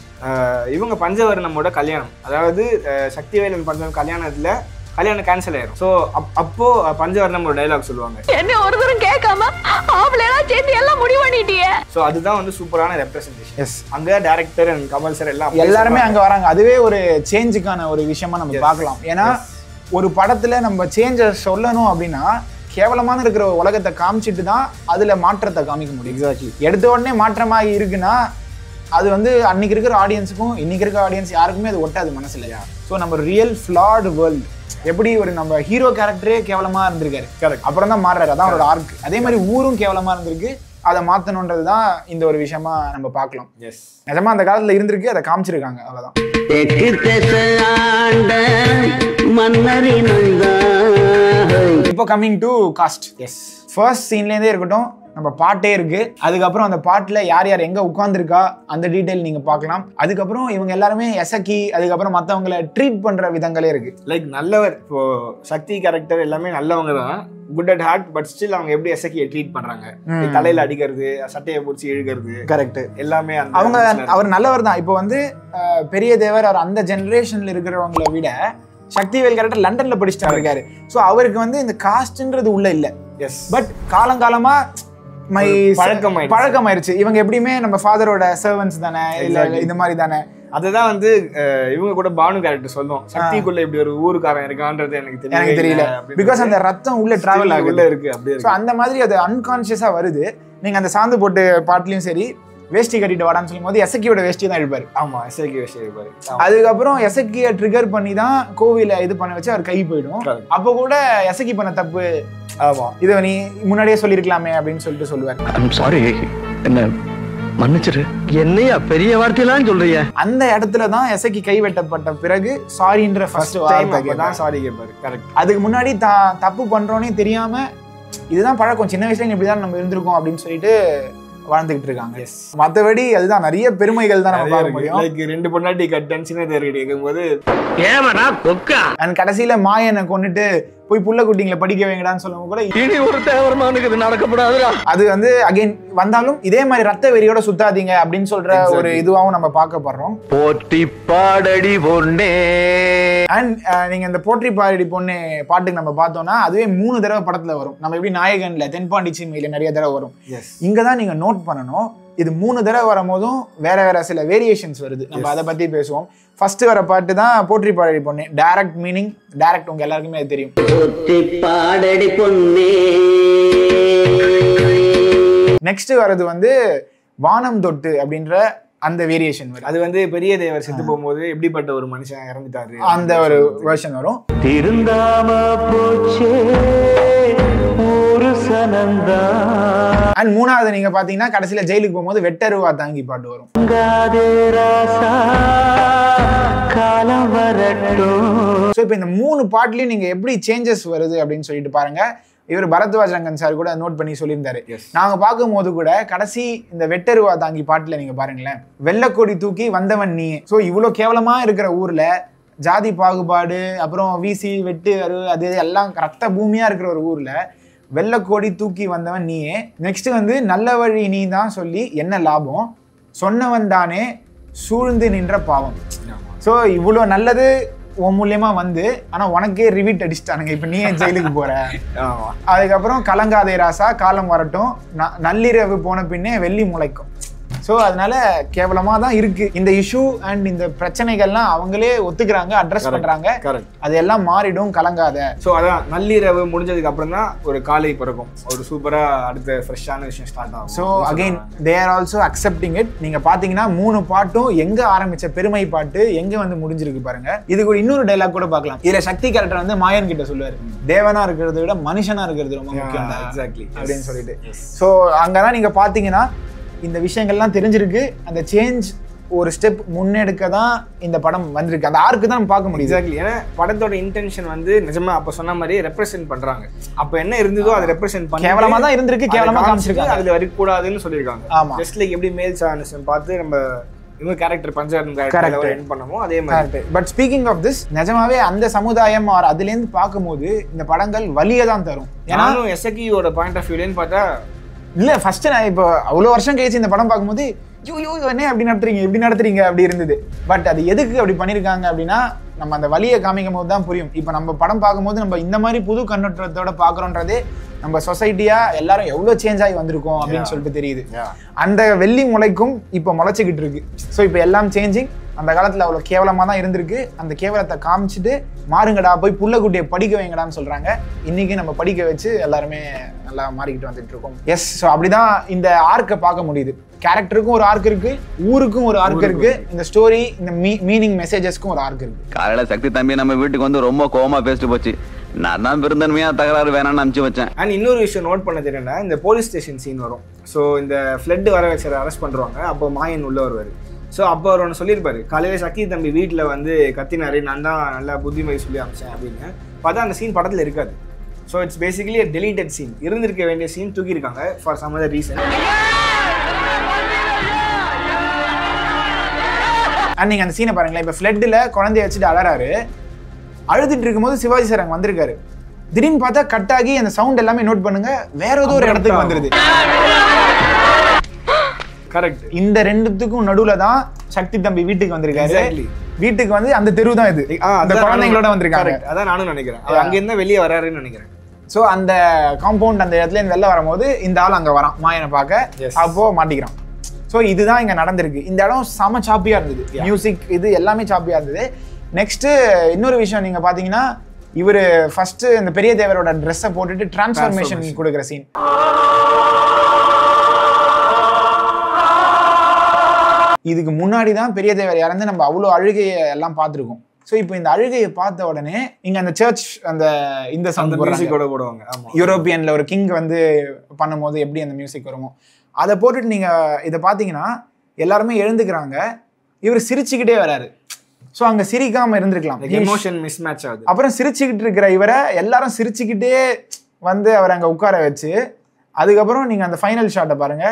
ஆஹ் இவங்க பஞ்சவர்ணமோட கல்யாணம் அதாவது ஆஹ் சக்திவேலன் பஞ்சவர்ணம் கல்யாணத்துல கல்யாணம் கேன்சல் ஆயிரும் ஸோ அப்போ பஞ்சவர்ணம் ஒரு டைலாக் சொல்லுவாங்க என்ன ஒரு தரம் கேட்காம ஆம்பளைலாம் சேர்ந்து எல்லாம் முடிவு பண்ணிட்டியே ஸோ அதுதான் வந்து சூப்பரான ரெப்ரசன்டேஷன் எஸ் அங்க டேரக்டர் அண்ட் கமல் சார் எல்லாம் அப்படியே எல்லாருமே சொல்றாங்க. அங்க வராங்க அதுவே ஒரு சேஞ்சுக்கான ஒரு விஷயமா நம்ம பார்க்கலாம் ஏன்னா ஒரு படத்துல நம்ம சேஞ்ச சொல்லணும் அப்படின்னா கேவலமான இருக்கிற ஒரு உலகத்தை காமிச்சிட்டு தான் அதுல மாற்றத்தை காமிக்க முடியும் எக்ஸாக்ட்லி எடுத்த உடனே மாற்றமாகி இருக்குன்னா அது வந்து அன்னைக்கு இருக்கிற ஆடியன்ஸுக்கும் இன்னைக்கு இருக்கிற ஆடியன்ஸ் யாருக்குமே அது ஒட்டாது மனசுல ஸோ நம்ம ரியல் ஃபிளாட் வேர்ல்டு எப்படி ஒரு நம்ம ஹீரோ கேரக்டரே கேவலமா இருந்திருக்காரு கரெக்ட் அப்புறம் தான் மாறுறாரு அதான் அவரோட ஆர்க் அதே மாதிரி ஊரும் கேவலமா இருந்திருக்கு அதை மாத்தணுன்றது தான் இந்த ஒரு விஷயமா நம்ம பார்க்கலாம் எஸ் நிஜமா அந்த காலத்துல இருந்திருக்கு அதை காமிச்சிருக்காங்க அவ்வளவுதான் தெற்கு திசையாண்ட மன்னரினந்தான் இப்போ coming to caste yes first சீன்லேருந்தே இருக்கட்டும் நம்ம பாட்டே இருக்கு அதுக்கப்புறம் அந்த பாட்டில் யார் யார் எங்கே உட்காந்துருக்கா அந்த டீட்டெயில் நீங்கள் பார்க்கலாம் அதுக்கப்புறம் இவங்க எல்லாருமே எசக்கி அதுக்கப்புறம் மற்றவங்களை ட்ரீட் பண்ணுற விதங்களே இருக்கு லைக் நல்லவர் இப்போ சக்தி கேரக்டர் எல்லாமே நல்லவங்க தான் good at heart but still அவங்க எப்படி எசக்கியை ட்ரீட் பண்றாங்க ம். தலையில அடிக்கிறது சட்டையை பிடிச்சி இழுக்கிறது கரெக்ட் எல்லாமே அந்த அவங்க இதுல அவர் நல்லவர் தான் இப்போ வந்து அஹ், பெரிய தேவர் அவர் அந்த ஜெனரேஷன்ல இருக்கிறவங்கள விட சக்திவேல் கேரக்டர் லண்டன்ல படிச்சுட்டு இருக்காரு ஸோ அவருக்கு வந்து இந்த காஸ்ட்ன்றது உள்ள இல்லை எஸ் பட் காலங்காலமா மை ஒரு பழக்கமாயிடுச்சு. பழக்கமாயிருச்சு இவங்க எப்படியுமே நம்ம ஃபாதரோட சர்வன்ஸ் தானே இல்ல Exactly. இந்த மாதிரி தானே அதுதான் வந்து அஹ், இவங்க கூட பானு கேரக்டர் சொல்லும் சக்திக்குள்ள இப்படி ஒரு ஊருக்காரன் இருக்கான்றது எனக்கு தெரியவே எனக்கு தெரியல இல்ல அப்படின்றது. பிகாஸ் அந்த ரத்தம் உள்ள டிராவல் Still ஆகுது உள்ள இருக்கு அப்படியே ஸோ இருக்கு அந்த மாதிரி அது அன்கான்ஷியஸா வருது நீங்க அந்த சாந்து போட்டு பாட்டுலயும் சரி வேஷ்டி கட்டிட்டு வாடான்னு சொல்லும் போது எசக்கியோட வேஷ்டி தான் எடுப்பாரு ஆமா எஸ்ஐக்கு விஷயம் இருப்பாரு ஆமா. அதுக்கப்புறம் எசக்கிய ட்ரிகர் பண்ணி தான் கோவில இது பண்ண வச்சு அவர் கை போயிடும் Correct. அப்போ கூட எசக்கி பண்ண தப்பு ஆமா இதை நீ முன்னாடியே சொல்லியிருக்கலாமே அப்படின்னு சொல்லிட்டு சொல்லுவார் ஐம் சாரி என்ன மன்னிச்சிரு என்னையா பெரிய வார்த்தையெல்லாம் சொல்றீங்க அந்த இடத்துல தான் எசக்கி கை வெட்டப்பட்ட பிறகு சாரின்ற ஃபர்ஸ்ட் டைம் வார்த்தை கேட்பார். தான் சாரி கேட்பாரு கரெக்ட் அதுக்கு முன்னாடி த தப்பு பண்றோன்னே தெரியாம இதுதான் பழக்கம் சின்ன வயசுல இப்படிதான் நம்ம இருந்திருக்கோம் அப்படின்னு சொல்லிட்டு வாழ்ந்துகிட்டு இருக்காங்க எஸ் மத்தபடி அதுதான் நிறைய பெருமைகள் தான் நம்ம பார்க்க முடியும் லைக் ரெண்டு பொண்டாட்டி கட்டன் சின்ன தேர் கேட்கும்போது ஏமடா கொக்கா அண்ட் கடைசியில மாயனை கொண்டுட்டு போய் புள்ள குட்டிங்களை படிக்க வைங்கடான்னு சொல்லும்போது கூட இனி ஒரு தேவரமானுக்கு இது நடக்கப்படாதுடா அது வந்து அகைன் வந்தாலும் இதே மாதிரி ரத்த வெறியோட சுத்தாதீங்க அப்படின்னு சொல்ற Exactly. ஒரு இதுவாகவும் நம்ம பார்க்கப்படுறோம் போட்டி பாடடி பொண்ணே அண்ட் நீங்க இந்த போற்றி பாரடி பொண்ணு பாட்டுக்கு நம்ம பார்த்தோம்னா அதுவே மூணு தடவை படத்துல வரும் நம்ம எப்படி நாயகன்ல தென்பாண்டி சீமையில நிறைய தடவை வரும் எஸ் இங்க தான் நீங்க நோட் பண்ணணும் இது மூணு தடவை வரும்போதும் வேற வேற சில வேரியேஷன்ஸ் வருது நம்ம அதை பத்தி பேசுவோம் ஃபர்ஸ்ட் வர பாட்டு தான் போற்றி பாடடி பொண்ணு டைரக்ட் மீனிங் டைரக்ட் உங்க எல்லாருக்குமே அது தெரியும் பாடடி பொன்னே நெக்ஸ்ட் வர்றது வந்து வானம் தொட்டு அப்படின்ற அந்த வேரியேஷன் வரும் அது வந்து பெரிய தேவர் செத்து போகும்போது எப்படிப்பட்ட ஒரு மனுஷன் இறந்துட்டாரு அந்த ஒரு வெர்ஷன் வரும் திருந்தாம போச்சே ஒரு சனந்தா அண்ட் மூணாவது நீங்க பாத்தீங்கன்னா கடைசியில ஜெயிலுக்கு போகும்போது வெட்டருவா தாங்கி பாட்டு வரும் காதே ராசா காலம் வரட்டும் ஸோ இப்போ இந்த மூணு பாட்லயும் நீங்க எப்படி சேஞ்சஸ் வருது அப்படின்னு சொல்லிட்டு பாருங்க இவர் பரத்வாஜ் ரங்கன் சார் கூட நோட் பண்ணி சொல்லியிருந்தாரு நாங்க பார்க்கும்போது கூட கடைசி இந்த வெட்டருவா தாங்கி பாட்டுல நீங்க பாருங்களேன் வெள்ளக்கொடி தூக்கி வந்தவன் நீ ஸோ இவ்வளோ கேவலமா இருக்கிற ஊர்ல ஜாதி பாகுபாடு அப்புறம் வீசி வெட்டு அரு அது இது எல்லாம் ரத்த பூமியா இருக்கிற ஒரு ஊர்ல வெள்ளக்கோடி தூக்கி வந்தவன் நீயே நெக்ஸ்ட் வந்து நல்ல வழி நீ தான் சொல்லி என்ன லாபம் சொன்னவன் தானே சூழ்ந்து நின்ற பாவம் ஸோ இவ்வளோ நல்லது உன் மூலியமா வந்து ஆனா உனக்கே ரிவீட் அடிச்சிட்டானுங்க இப்போ நீ ஏன் ஜெயிலுக்கு போற ஆமா அதுக்கப்புறம் கலங்காதே ராசா காலம் வரட்டும் ந- நள்ளிரவு போன பின்னே வெள்ளி முளைக்கும் ஸோ அதனால கேவலமா தான் இருக்கு இந்த இஷ்யூ அண்ட் இந்த பிரச்சனைகள்லாம் அவங்களே ஒத்துக்கிறாங்க அட்ரஸ் பண்றாங்க கரெக்ட் அது எல்லாம் மாறிடும் கலங்காத ஸோ அதான் நள்ளிரவு முடிஞ்சதுக்கு அப்புறம் தான் ஒரு காலை பிறக்கும் ஒரு சூப்பரா அடுத்த ஃப்ரெஷ்ஷான விஷயம் ஸ்டார்ட் ஆகும் so again they are also accepting it நீங்க பாத்தீங்கன்னா மூணு பாட்டும் எங்க ஆரம்பிச்ச பெருமை பாட்டு எங்க வந்து முடிஞ்சிருக்கு பாருங்க இதுக்கு ஒரு இன்னொரு டைலாக் கூட பார்க்கலாம் இதுல சக்தி கேரக்டர் வந்து மாயன் கிட்ட சொல்லுவாரு தேவனா இருக்கிறத விட மனுஷனா இருக்கிறது ரொம்ப முக்கியம் எக்ஸாக்ட்லி அப்படின்னு சொல்லிட்டு ஸோ அங்கதான் நீங்க பாத்தீங்கன்னா இந்த விஷயங்கள்லாம் தெரிஞ்சிருக்கு அந்த சேஞ்ச் ஒரு ஸ்டெப் முன்னெடுக்க தான் இந்த படம் வந்திருக்கு அந்த ஆர்க்கு தான் நம்ம பார்க்க முடியுது எக்ஸாக்ட்லி ஏன்னா படத்தோட இன்டென்ஷன் வந்து நிஜமா அப்ப சொன்ன மாதிரி ரெப்ரசென்ட் பண்றாங்க அப்ப என்ன இருந்ததோ அதை ரெப்ரசென்ட் பண்ணி கேவலமா தான் இருந்திருக்கு, கேவலமா காமிச்சிருக்காங்க. அதுல வரக்கூடாதுன்னு சொல்லியிருக்காங்க ஆமா. ஜஸ்ட் லைக் எப்படி மேல் சானசம் பார்த்து நம்ம இவங்க கேரக்டர் பஞ்சாயத்து Correct. கேரக்டர் என் பண்ணமோ அதே மாதிரி correct but speaking of this நிஜமாவே அந்த சமுதாயம் ஆர் அதுலேருந்து பார்க்கும்போது இந்த படங்கள் வலியை தான் தரும் ஏன்னா நானும் எஸ்எக்கியோட பாயிண்ட் ஆஃப் வியூலேன்னு பார்த்தா இல்ல ஃபர்ஸ்ட் நான் இப்போ அவ்வளோ வருஷம் கழிச்சு இந்த படம் பார்க்கும்போது ஐயோ ஐயோ என்ன அப்படி நடத்துறீங்க இப்படி நடத்துறீங்க அப்படி இருந்தது பட் அது எதுக்கு அப்படி பண்ணியிருக்காங்க அப்படின்னா நம்ம அந்த வலியை காமிக்கும் போது தான் புரியும் இப்போ நம்ம படம் பார்க்கும்போது நம்ம இந்த மாதிரி புது கண்ணோட்டத்தோட பார்க்குறோன்றதே நம்ம சொசைட்டியா எல்லாரும் எவ்வளோ சேஞ்ச் ஆகி வந்திருக்கோம் அப்படின்னு சொல்லிட்டு தெரியுது அந்த வெள்ளி முளைக்கும் இப்போ முளைச்சிக்கிட்டு இருக்கு ஸோ இப்போ எல்லாம் சேஞ்சிங் அந்த காலத்தில் அவ்வளோ கேவலமாக தான் இருந்திருக்கு அந்த கேவலத்தை காமிச்சிட்டு மாறுங்கடா போய் புள்ளக்குட்டியை படிக்க வைங்கடான்னு சொல்கிறாங்க இன்னைக்கு நம்ம படிக்க வச்சு எல்லாருமே நல்லா மாறிக்கிட்டு வந்துட்டு இருக்கோம் எஸ் ஸோ அப்படிதான் இந்த ஆர்க்கை பார்க்க முடியுது கேரக்டருக்கும் ஒரு ஆர்க் இருக்கு ஊருக்கும் ஒரு ஆர்க் இருக்கு இந்த ஸ்டோரி இந்த மீனிங் மெசேஜஸ்க்கும் ஒரு ஆர்க் இருக்கு காலையில சக்தி தம்பி நம்ம வீட்டுக்கு வந்து ரொம்ப கோவமா பேசிட்டு போச்சு நான் தான் பெருந்தன்மையா தகராறு வேணாம்னு அனுப்பிச்சு வச்சேன் அண்ட் இன்னொரு விஷயம் நோட் பண்ணது என்னன்னா இந்த போலீஸ் ஸ்டேஷன் சீன் வரும் ஸோ இந்த ஃப்ளட் வர வச்சு அரெஸ்ட் பண்ணுறாங்க அப்போ மாயன் உள்ள வருவார் ஸோ அப்போ அவர் ஒன்று சொல்லியிருப்பாரு காலையில் சக்தி தம்பி வீட்டில் வந்து கத்தினாரு நான் தான் நல்லா புத்திமதி சொல்லி அமிச்சேன் அப்படின்னு பார்த்தா அந்த சீன் படத்தில் இருக்காது so it's basically deleted scene இருந்திருக்க வேண்டிய சீன் தூக்கியிருக்காங்க for some other reason and நீங்க அந்த சீனை பாருங்களேன் இப்போ ஃப்ளட்டில் குழந்தைய வச்சுட்டு அலறாரு அழுதுட்டு இருக்கும்போது சிவாஜி சார் அங்கே வந்திருக்காரு திடீர்னு பார்த்தா கட் ஆகி அந்த சவுண்ட் எல்லாமே நோட் பண்ணுங்க வேற ஏதோ ஒரு இடத்துக்கு வந்துருது கரெக்ட் இந்த ரெண்டுத்துக்கும் நடுவுல தான் சக்தி தம்பி வீட்டுக்கு வந்திருக்காரு Exactly. வீட்டுக்கு வந்து அந்த தெரு தான் இது அந்த குழந்தைங்களோட வந்திருக்காங்க Correct. அதான் நானும் நினைக்கிறேன் அவர் அங்கேருந்து வெளியே வராருன்னு நினைக்கிறேன் ஸோ அந்த காம்பவுண்ட் அந்த இடத்துல இருந்து வெளில வரும்போது இந்த ஆள் அங்க வரான் மாயனை பார்க்க அப்போ மாட்டிக்கிறான் ஸோ இதுதான் இங்க நடந்திருக்கு இந்த இடம் செம சாப்பியா இருந்தது மியூசிக் இது எல்லாமே சாப்பியா இருந்தது நெக்ஸ்ட் இன்னொரு விஷயம் நீங்க பாத்தீங்கன்னா இவரு ஃபர்ஸ்ட் இந்த பெரிய தேவரோட ட்ரெஸ்ஸை போட்டுட்டு டிரான்ஸ்ஃபர்மேஷன் கொடுக்குற சீன் இதுக்கு முன்னாடி தான் பெரிய தேவர் இறந்து நம்ம அவ்வளோ அழுகையை எல்லாம் பார்த்துருக்கோம் ஸோ இப்போ இந்த அழுகையை பார்த்த உடனே இங்க அந்த சர்ச் அந்த இந்த அந்த சவுண்ட் மியூசிக்கோட போடுவாங்க ஆமா யூரோப்பியன்ல ஒரு கிங் வந்து பண்ணும்போது எப்படி அந்த மியூசிக் வருமோ அதை போட்டுட்டு நீங்க இதை பார்த்தீங்கன்னா எல்லாருமே எழுந்துக்கிறாங்க இவர் சிரிச்சுக்கிட்டே வராரு ஸோ அங்க சிரிக்காம இருந்திருக்கலாம் எமோஷன் மிஸ் மேட்ச் ஆகுது அப்புறம் சிரிச்சுக்கிட்டு இருக்கிற இவரை எல்லாரும் சிரிச்சுக்கிட்டே வந்து அவர் அங்க உட்கார வச்சு அதுக்கப்புறம் நீங்க அந்த ஃபைனல் ஷாட்டை பாருங்க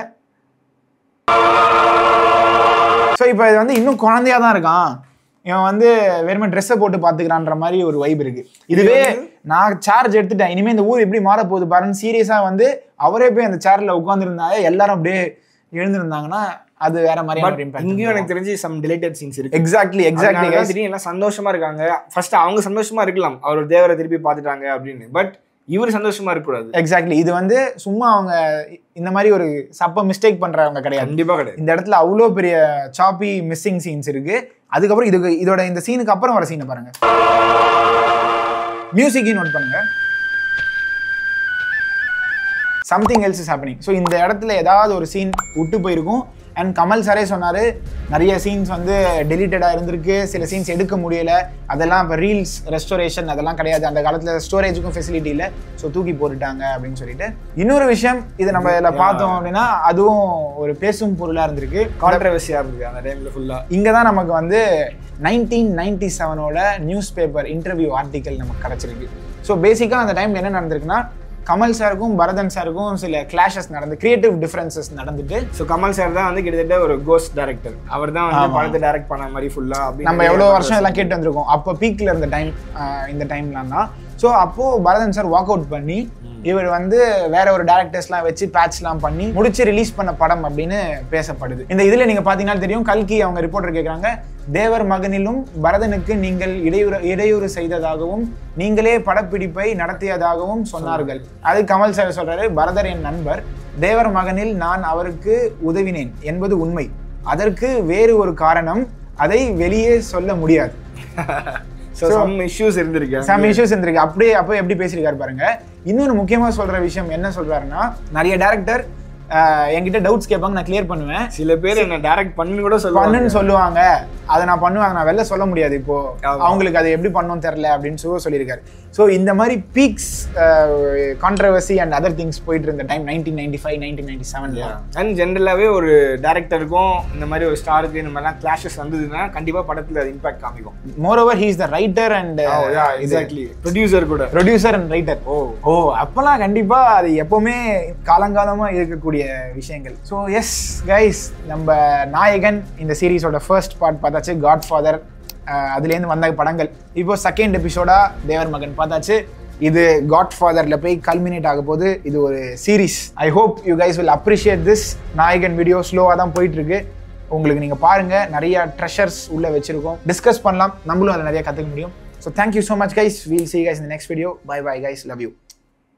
ஸோ இப்போ இது வந்து இன்னும் குழந்தையா தான் இருக்கான் இவன் வந்து வெறுமை ட்ரெஸ்ஸை போட்டு பார்த்துக்கிறான்ற மாதிரி ஒரு வைப் இருக்கு இதுவே நான் சார்ஜ் எடுத்துட்டேன் இனிமே இந்த ஊர் எப்படி மாற போகுது பாருன்னு சீரியஸா வந்து அவரே போய் அந்த சேர்ல உட்காந்துருந்தாங்க எல்லாரும் அப்படியே எழுந்திருந்தாங்கன்னா அது வேற பட் மாதிரியான இங்கேயும் எனக்கு தெரிஞ்சு சம் டிலேட்டட் சீன்ஸ் இருக்கு எக்ஸாக்ட்லி எக்ஸாக்ட்லி அதனால தான் திடீர்னு எல்லாம் சந்தோஷமா இருக்காங்க ஃபர்ஸ்ட் அவங்க சந்தோஷமா இருக்கலாம் அவர் ஒரு தேவரை திருப்பி பார்த்துட்டாங்க அப்படின்னு பட் இவர் சந்தோஷமா இருக்கக்கூடாது எக்ஸாக்ட்லி இது வந்து சும்மா அவங்க இந்த மாதிரி ஒரு சப்ப மிஸ்டேக் பண்றவங்க கிடையாது கண்டிப்பா கிடையாது இந்த இடத்துல அவ்வளோ பெரிய சாப்பி மிஸ்ஸிங் சீன்ஸ் இருக்கு அதுக்கப்புறம் இதுக்கு இதோட இந்த சீனுக்கு அப்புறம் வர சீனை பாருங்க மியூசிக்கையும் நோட் பண்ணுங்க something else is happening so இந்த இடத்துல ஏதாவது ஒரு சீன் விட்டு போயிருக்கும் அண்ட் கமல் சாரே சொன்னார் நிறைய சீன்ஸ் வந்து டெலிட்டடாக இருந்திருக்கு சில சீன்ஸ் எடுக்க முடியல அதெல்லாம் இப்போ ரீல்ஸ் ரெஸ்டோரேஷன் அதெல்லாம் கிடையாது அந்த காலத்தில் ஸ்டோரேஜுக்கும் ஃபெசிலிட்டி இல்லை ஸோ தூக்கி போட்டுட்டாங்க அப்படின்னு சொல்லிட்டு இன்னொரு விஷயம் இதை நம்ம இதில் பார்த்தோம் அப்படின்னா அதுவும் ஒரு பேசும் பொருளாக இருந்திருக்கு கான்ட்ரவர்சியாக இருந்தது அந்த டைமில் ஃபுல்லாக இங்கே தான் நமக்கு வந்து நைன்டீன் நைன்டி செவனோட நியூஸ் பேப்பர் இன்டர்வியூ ஆர்டிக்கல் நமக்கு கிடச்சிருக்கு ஸோ பேசிக்காக அந்த டைம் என்ன நடந்திருக்குன்னா கமல் சாருக்கும் பரதன் சாருக்கும் சில கிளாஷஸ் நடந்து கிரியேட்டிவ் டிஃபரன்சஸ் நடந்துட்டு ஸோ கமல் சார் தான் வந்து கிட்டத்தட்ட ஒரு கோஸ்ட் டைரக்டர் அவர் தான் வந்து ஆமா. படத்தை டைரக்ட் பண்ண மாதிரி ஃபுல்லாக அப்படி நம்ம எவ்வளோ வருஷம் எல்லாம் கேட்டு வந்திருக்கோம் அப்போ பீக்கில் இருந்த டைம் இந்த டைம்லாம் தான் ஸோ அப்போது பரதன் சார் வாக் அவுட் பண்ணி இவர் வந்து வேற ஒரு டேரக்டர்ஸ்லாம் வச்சு பேட்ச்லாம் பண்ணி முடிச்சு ரிலீஸ் பண்ண படம் அப்படின்னு பேசப்படுது இந்த இதில் நீங்கள் பார்த்தீங்கன்னா தெரியும் கல்கி அவங்க ரிப்போர்ட்டர் கேட்குறாங்க தேவர் மகனிலும் பரதனுக்கு நீங்கள் இடையூறு இடையூறு செய்ததாகவும் நீங்களே படப்பிடிப்பை நடத்தியதாகவும் சொன்னார்கள் அது கமல் சார் சொல்றாரு பரதர் என் நண்பர் தேவர் மகனில் நான் அவருக்கு உதவினேன் என்பது உண்மை அதற்கு வேறு ஒரு காரணம் அதை வெளியே சொல்ல முடியாது ஸோ சம் இஷ்யூஸ் இருந்திருக்கு சம் இஷ்யூஸ் இருந்திருக்கு அப்படியே அப்போ எப்படி பேசியிருக்காரு பாருங்க இன்னொன்று முக்கியமா சொல்ற விஷயம் என்ன சொல்றாருன்னா நிறைய டேரக்டர் என்கிட்ட டவுட்ஸ் கேட்பாங்க நான் கிளியர் பண்ணுவேன் சில பேர் என்ன டைரக்ட் பண்ணு கூட சொல்லுவாங்க பண்ணுன்னு சொல்லுவாங்க அதை நான் பண்ணுவாங்க நான் வெளில சொல்ல முடியாது இப்போ அவங்களுக்கு அதை எப்படி பண்ணணும்னு தெரில அப்படின்னு சொல்லி சொல்லியிருக்காரு ஸோ இந்த மாதிரி peaks controversy and other things போயிட்டு இருந்த time nineteen ninety five nineteen ninety செவன்ல அண்ட் ஜென்ரலாகவே ஒரு டேரக்டருக்கும் இந்த மாதிரி ஒரு ஸ்டாருக்கு இந்த மாதிரிலாம் கிளாஷஸ் வந்ததுன்னா கண்டிப்பாக படத்தில் அது இம்பாக்ட் காமிக்கும் moreover he is the writer and exactly producer கூட producer and writer oh oh அப்பெல்லாம் கண்டிப்பா அது எப்பவுமே காலங்காலமா இருக்கக்கூடிய விஷயங்கள் ஸோ எஸ் கைஸ் நம்ம நாயகன் இந்த சீரீஸோட ஃபர்ஸ்ட் பார்ட் பார்த்தாச்சு காட் ஃபாதர் அதுலேருந்து வந்த படங்கள் இப்போ செகண்ட் எபிசோடா தேவர் மகன் பார்த்தாச்சு இது காட் ஃபாதரில் போய் கல்மினேட் ஆக போது இது ஒரு series I hope you guys will appreciate this Nayakan video ஸ்லோவாக தான் போயிட்டு இருக்கு உங்களுக்கு நீங்கள் பாருங்க நிறைய ட்ரெஷர்ஸ் உள்ள வச்சிருக்கோம் டிஸ்கஸ் பண்ணலாம் நம்மளும் அதில் நிறைய கற்றுக்க முடியும் so thank you so much guys we'll see guys இந்த next video bye bye guys love you